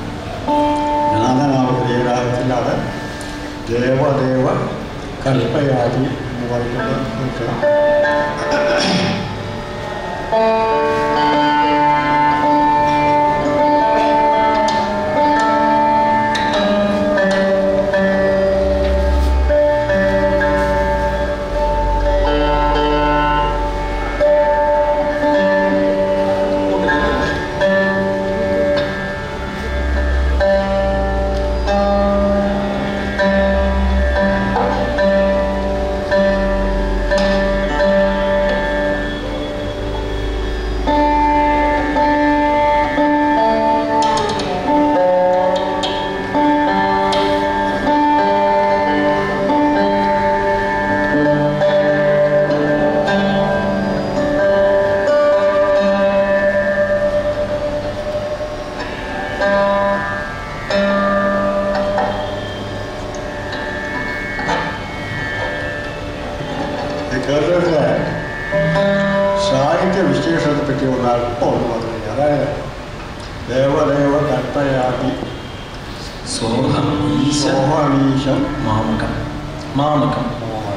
ജ്ഞാനനാമ ദേവദേവ കൽപ്പയാതി എന്ന് പറയുന്നത് കേൾക്കാം. ഈ കേരളത്തിലെ സാഹിത്യ വിശേഷത്തെ പറ്റി ഒന്ന് അല്പം ഒന്ന് പറഞ്ഞു അതായത് ദേവദേവ കൽപ്പയാതി സോഹം ഈശ സോഹണീശം മാമകം മാമകം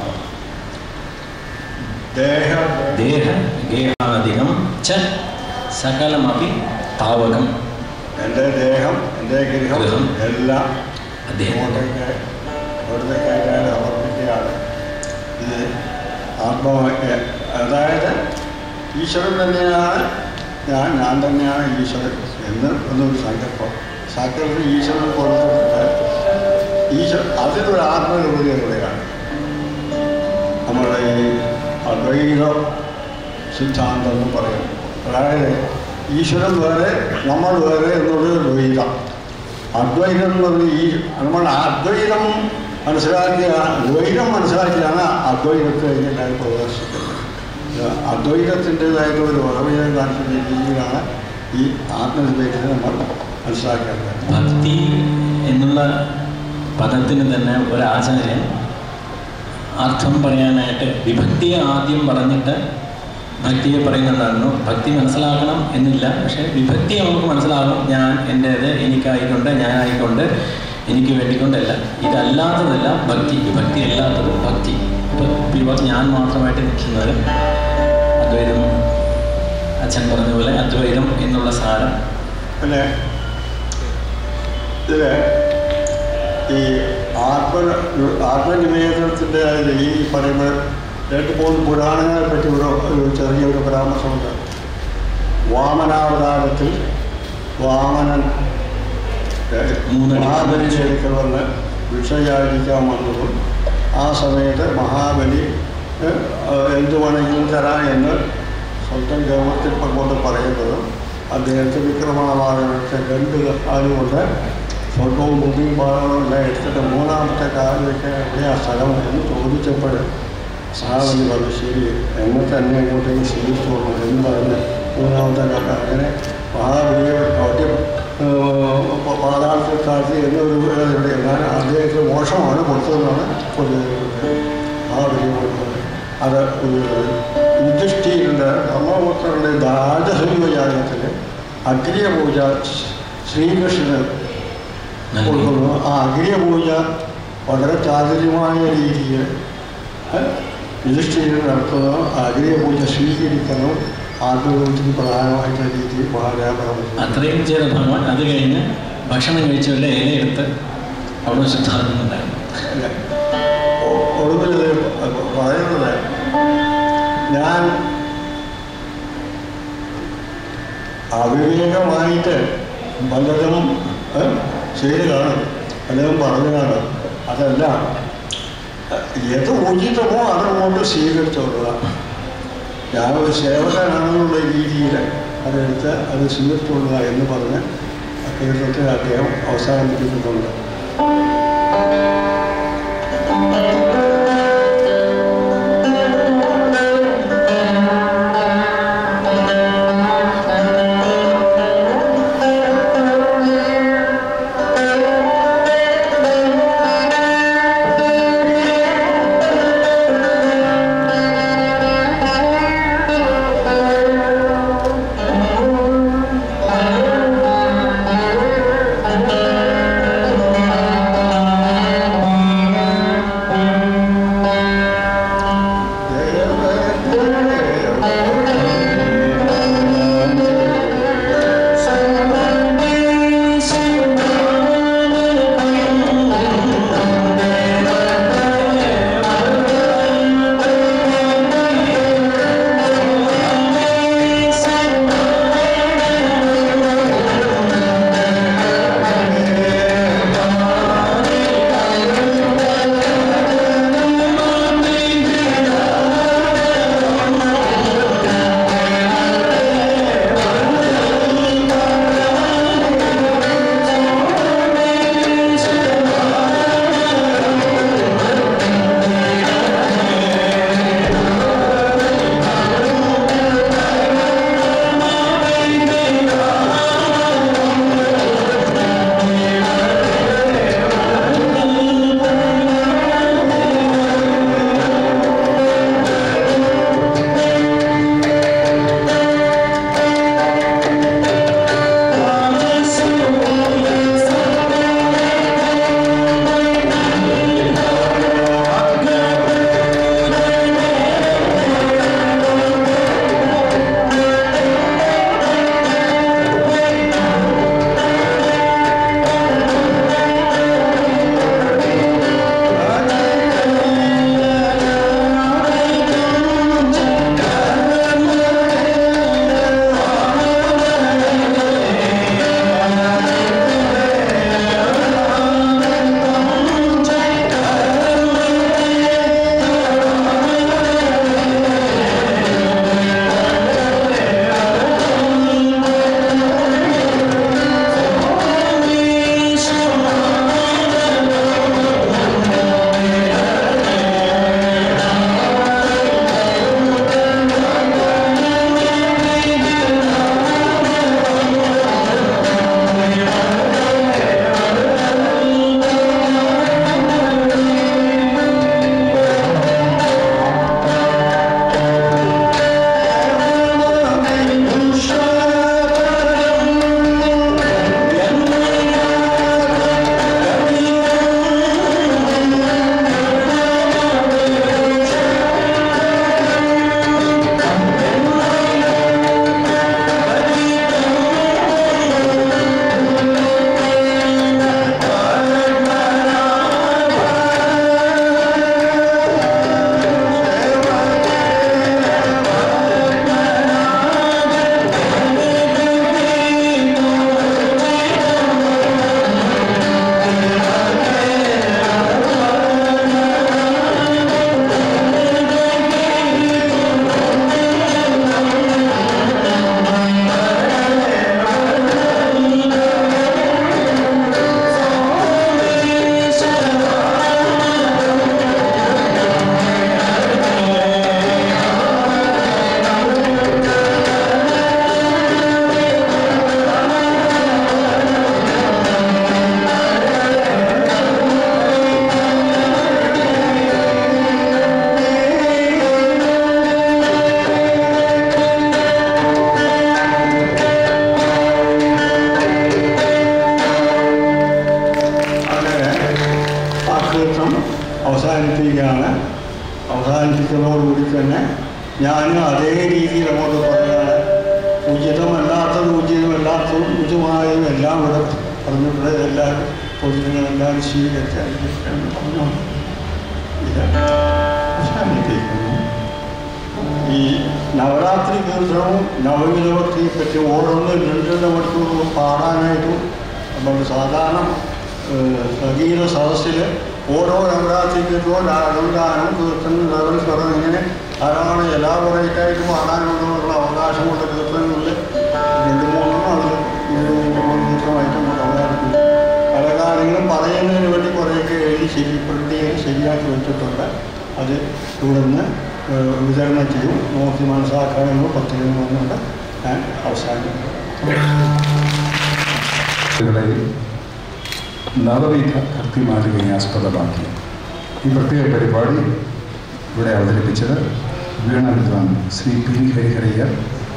ദേഹ ദേഹ ഗേഹാദികം ച സകലമപി താവകം എൻ്റെ ദേഹം എൻ്റെ ഗൃഹം ഗൃഹം. എല്ലാം അദ്ദേഹത്തിൻ്റെ അങ്ങോട്ടേക്ക് അവിടത്തേക്കായിട്ട് ഞാൻ സമർപ്പിക്കുകയാണ് ഇത് ആത്മ അതായത് ഈശ്വരൻ തന്നെയാണ് ഞാൻ ഞാൻ തന്നെയാണ് ഈശ്വരൻ എന്ന് എന്നൊരു സങ്കല്പം സങ്കല്പം ഈശ്വരൻ കൊടുത്തിട്ട് ഈശ്വരൻ അതിലൊരു ആത്മരൂപത കൂടെയാണ് നമ്മുടെ ഈ അദ്വൈത സിദ്ധാന്തം എന്ന് പറയും അതായത് ഈശ്വരൻ വേറെ നമ്മൾ വേറെ എന്നുള്ളത് ദ്വൈതം അദ്വൈതം എന്ന് പറഞ്ഞാൽ ഈ നമ്മൾ അദ്വൈതം മനസ്സിലാക്കിയാണ് ദ്വൈതം മനസ്സിലാക്കിയാണ് അദ്വൈതത്തെ എല്ലാവരും പ്രദർശിക്കുന്നത് ഇത് അദ്വൈതത്തിൻ്റെതായിട്ടുള്ള ഒരു ഉറവിടം കാണിക്കുന്ന രീതിയിലാണ് ഈ ആത്മനിർഭയത്തെ നമ്മൾ മനസ്സിലാക്കേണ്ടത് ഭക്തി എന്നുള്ള പദത്തിന് തന്നെ ഒരു ആചാര്യൻ അർത്ഥം പറയാനായിട്ട് വിഭക്തിയെ ആദ്യം പറഞ്ഞിട്ട് ഭക്തിയെ പറയുന്നുണ്ടായിരുന്നു ഭക്തി മനസ്സിലാക്കണം എന്നില്ല പക്ഷേ വിഭക്തി നമുക്ക് മനസ്സിലാകും ഞാൻ എൻ്റേത് എനിക്കായിക്കൊണ്ട് ഞാനായിക്കൊണ്ട് എനിക്ക് വേണ്ടിക്കൊണ്ടല്ല ഇതല്ലാത്തതല്ല ഭക്തി വിഭക്തി അല്ലാത്തത് ഭക്തി ഇപ്പോൾ വിഭ ഞാൻ മാത്രമായിട്ട് നിൽക്കുന്നത് അദ്വൈതം അച്ഛൻ പറഞ്ഞ പോലെ അദ്വൈതം എന്നുള്ള സാരം പിന്നെ ഇതിൽ ഈ ആത്മ ആത്മനിവേദനത്തിൻ്റെ ഈ പറയുമ്പോൾ രണ്ട് മൂന്ന് പുരാണങ്ങളെ പറ്റി ഒരു ഒരു ചെറിയൊരു പരാമർശമുണ്ട് വാമനാവതാരത്തിൽ വാമനൻ മൂന്നടി മഹാബലിശേഖർ വന്ന് ഭിക്ഷയാചിക്കാൻ വന്നതും ആ സമയത്ത് മഹാബലി ഏഹ്, എന്ത് വേണമെങ്കിലും തരാം എന്ന് സ്വന്തം ഗർവത്തിൽ കൊണ്ട് പറയുന്നതും അദ്ദേഹത്തെ വിക്രമണമാകട്ടെ രണ്ട് കാലുകൊണ്ട് സ്വർഗവും ഭൂമിയും പാടവും എല്ലാം എടുത്തിട്ട് മൂന്നാമത്തെ കാല് വെക്കാൻ എവിടെയാ സ്ഥലം എന്ന് ചോദിച്ചപ്പോൾ മഹാബലി പറഞ്ഞു ശരി എന്നെ തന്നെ അങ്ങോട്ടേക്ക് സ്വീകരിച്ചോളൂ എന്ന് പറഞ്ഞ് മൂന്നാമത്തെ കാലം അങ്ങനെ മഹാബലിയെ ചോദ്യം പാതാളത്തിൽ താഴ്ത്തി എന്നൊരു ഇവിടെ ഞാൻ അദ്ദേഹത്തിന് മോശമാണ് കൊടുത്തതെന്നാണ് പൊതുവെ മഹാബലി കൊടുത്തത് അത് യുധിഷ്ഠിരൻ്റെ ധർമ്മപുത്രൻ്റെ രാജസൂയ യാഗത്തിൽ അഗ്നിയ പൂജ ശ്രീകൃഷ്ണന് നൽകി. കൊടുക്കുന്നു ആ അഗ്നിയ പൂജ വളരെ ചാതുര്യമായ രീതിയിൽ യുധിഷ്ഠിരൻ നടത്തുന്ന അഗ്നിയ പൂജ സ്വീകരിക്കണം ആത്മബോധത്തിന് പ്രധാനമായിട്ടുള്ള രീതിയിൽ മഹാരാമണം അത്രയും ചെയ്ത ഭഗവാൻ അത് കഴിഞ്ഞ് ഭക്ഷണം കഴിച്ചുള്ള ഇലയെടുത്ത് അവിടെ ശുദ്ധാകുന്നുണ്ടായിരുന്നു ഒടുവിൽ പറയുന്നത് ഞാൻ അവിവേകമായിട്ട് പലതും ഏ, ചെയ്ത് കാണും പലതും പറഞ്ഞു കാണും അതല്ല ഏത് ഉചിതമോ അതങ്ങോട്ട് സ്വീകരിച്ചോളുക ഞാനൊരു സേവകനാണെന്നുള്ള രീതിയിൽ അതെടുത്ത് അത് സ്വീകരിച്ചോളുക എന്ന് പറഞ്ഞ് കീർത്തത്തിൽ അദ്ദേഹം അവസാനിപ്പിക്കുന്നുണ്ട് Thank അവസാനിപ്പിക്കുകയാണ് അവസാനിപ്പിക്കുന്നതോടുകൂടി തന്നെ ഞാനും അതേ രീതിയിൽ അങ്ങോട്ട് പറയുകയാണ് ഉചിതമല്ലാത്തതും ഉചിതമല്ലാത്തതും ഉചിതമായതും എല്ലാം ഇവിടെ പറഞ്ഞിട്ടുള്ളത് എല്ലാവരും പൊതുജനങ്ങളെല്ലാവരും സ്വീകരിച്ച് അനുസരിച്ചാണ് പറഞ്ഞു ഇത് അവസാനിപ്പിക്കുന്നു ഈ നവരാത്രി കീർത്തനവും നവമിതഭക്തിയെ പറ്റി ഓരോന്ന് രണ്ടര മണിക്കൂർ പാടാനായിട്ടും നമ്മൾ സാധാരണ ഏഹ്, സംഗീത സദസ്സിൽ ഓരോ നവരാത്രി കീർത്തനവും രാഗാനം കീർത്തനം നവൽസ്വരം ഇങ്ങനെ ധാരാളം എല്ലാ കുറേക്കായിട്ട് പാടാനുള്ള അവകാശമുള്ള കീർത്തനങ്ങളിൽ രണ്ട് മൂന്നെണ്ണം അത് രണ്ട് മൂന്ന് കീർത്തനമായിട്ട് നമുക്ക് അവതാരിപ്പിക്കും പല കാര്യങ്ങളും പറയുന്നതിന് വേണ്ടി കുറേയൊക്കെ എഴുതി ശരി പ്രിന്റ് ചെയ്ത് ശരിയാക്കി വെച്ചിട്ടുണ്ട് അത് തുടർന്ന് ഏഹ്, വിതരണം ചെയ്യും നോക്കി മനസ്സിലാക്കാനുള്ള പത്രിക വന്നുകൊണ്ട് ഞാൻ അവസാനിക്കും കളെയും നവവിധ ഭക്തിമാലികയെ ആസ്പദമാക്കി ഈ പ്രത്യേക പരിപാടി ഇവിടെ അവതരിപ്പിച്ചത് വീണ വിദ്വാൻ ശ്രീ പി ഹരിഹരയ്യർ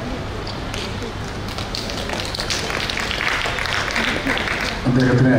അദ്ദേഹത്തിന്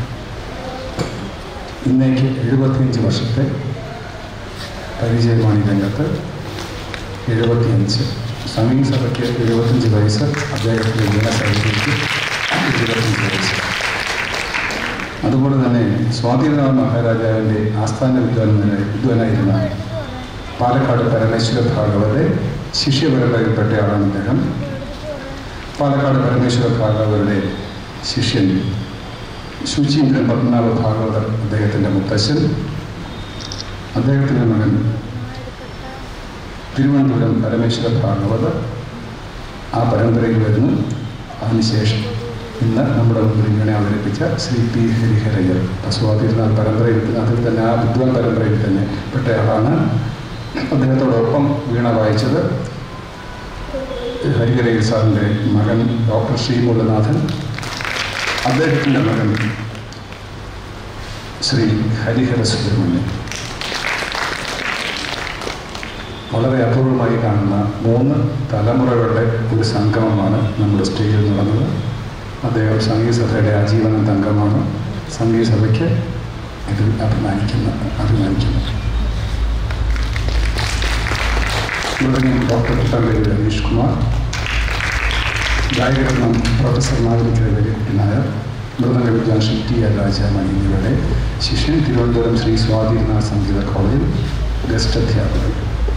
ഇന്നേക്ക് എഴുപത്തിയഞ്ച് വർഷത്തെ പരിചയമാണ് ഈ രംഗത്ത് എഴുപത്തിയഞ്ച് സംഗീത സഭയ്ക്ക് എഴുപത്തഞ്ച് വയസ്സ് അദ്ദേഹത്തിൻ്റെ വീണ സഭയ്ക്ക് ഇരുപത്തഞ്ച് വയസ്സ് അതുപോലെ തന്നെ സ്വാതിനാഥ മഹാരാജാവിൻ്റെ ആസ്ഥാന വിദ്വാനായ വിദ്വാനായിരുന്ന പാലക്കാട് പരമേശ്വര ഭാഗവതെ ശിഷ്യപരമ്പരയിൽപ്പെട്ട ആളാണ് അദ്ദേഹം പാലക്കാട് പരമേശ്വര ഭാഗവതരുടെ ശിഷ്യൻ ശുചീന്ദ്രൻ പത്മനാഭ ഭാഗവതർ അദ്ദേഹത്തിൻ്റെ മുത്തശ്ശൻ അദ്ദേഹത്തിൻ്റെ മകൻ തിരുവനന്തപുരം പരമേശ്വര ഭാഗവതർ ആ പരമ്പരയിൽ വരുന്നു അതിനുശേഷം ഇന്ന് നമ്മുടെ മുമ്പിൽ ഇങ്ങനെ അവതരിപ്പിച്ച ശ്രീ പി ഹരിഹരയ്യർ സ്വാതിരുന്നാൾ പരമ്പരയിൽ അതിൽ തന്നെ ആ വിദ്വാൻ പരമ്പരയിൽ തന്നെ പെട്ടയാളാണ് അദ്ദേഹത്തോടൊപ്പം വീണ വായിച്ചത് ഹരിഹരയ്യർ സാറിൻ്റെ മകൻ ഡോക്ടർ ശ്രീമൂലനാഥൻ അദ്ദേഹത്തിൻ്റെ മകൻ ശ്രീ ഹരിഹര സുബ്രഹ്മണ്യൻ വളരെ അപൂർവമായി കാണുന്ന മൂന്ന് തലമുറകളുടെ ഒരു സംഗമമാണ് നമ്മുടെ സ്റ്റേജിൽ നടന്നത് അദ്ദേഹം സംഗീത സഭയുടെ ആജീവന അംഗമാണ് സംഗീത സഭയ്ക്ക് ഇതിൽ അഭിമാനിക്കുന്ന അഭിമാനിക്കുന്നു മൃദംഗം ഡോക്ടർ പുത്തമ്പേരി രമേഷ് കുമാർ ഗായകരത്നം പ്രൊഫസർ മാധവിക്കര വെരിക്കുട്ടി നായർ മൃദംഗ വിദ്വാൻ ശ്രീ ടി ആർ രാജാമണി എന്നിവരുടെ ശിഷ്യൻ തിരുവനന്തപുരം ശ്രീ സ്വാതിനാഥ് സംഗീത കോളേജിൽ ഗസ്റ്റ് അധ്യാപകർ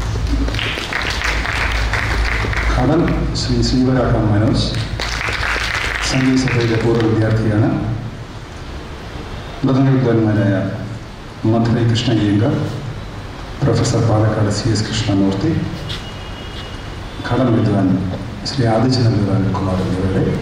ഘടൻ ശ്രീ ശ്രീവരാട്ടം മനോജ് സംഗീത സഭയിലെ പൂർവ്വ വിദ്യാർത്ഥിയാണ് മൃദംഗ വിദ്വാൻമാരായ Madurai Krishna Iyengar professor Palakkad C S Krishnamurthy ഘടൻ വിദ്വാൻ ശ്രീ ആദിചന്ദ്രൻ കുമാർ എന്നിവരുടെ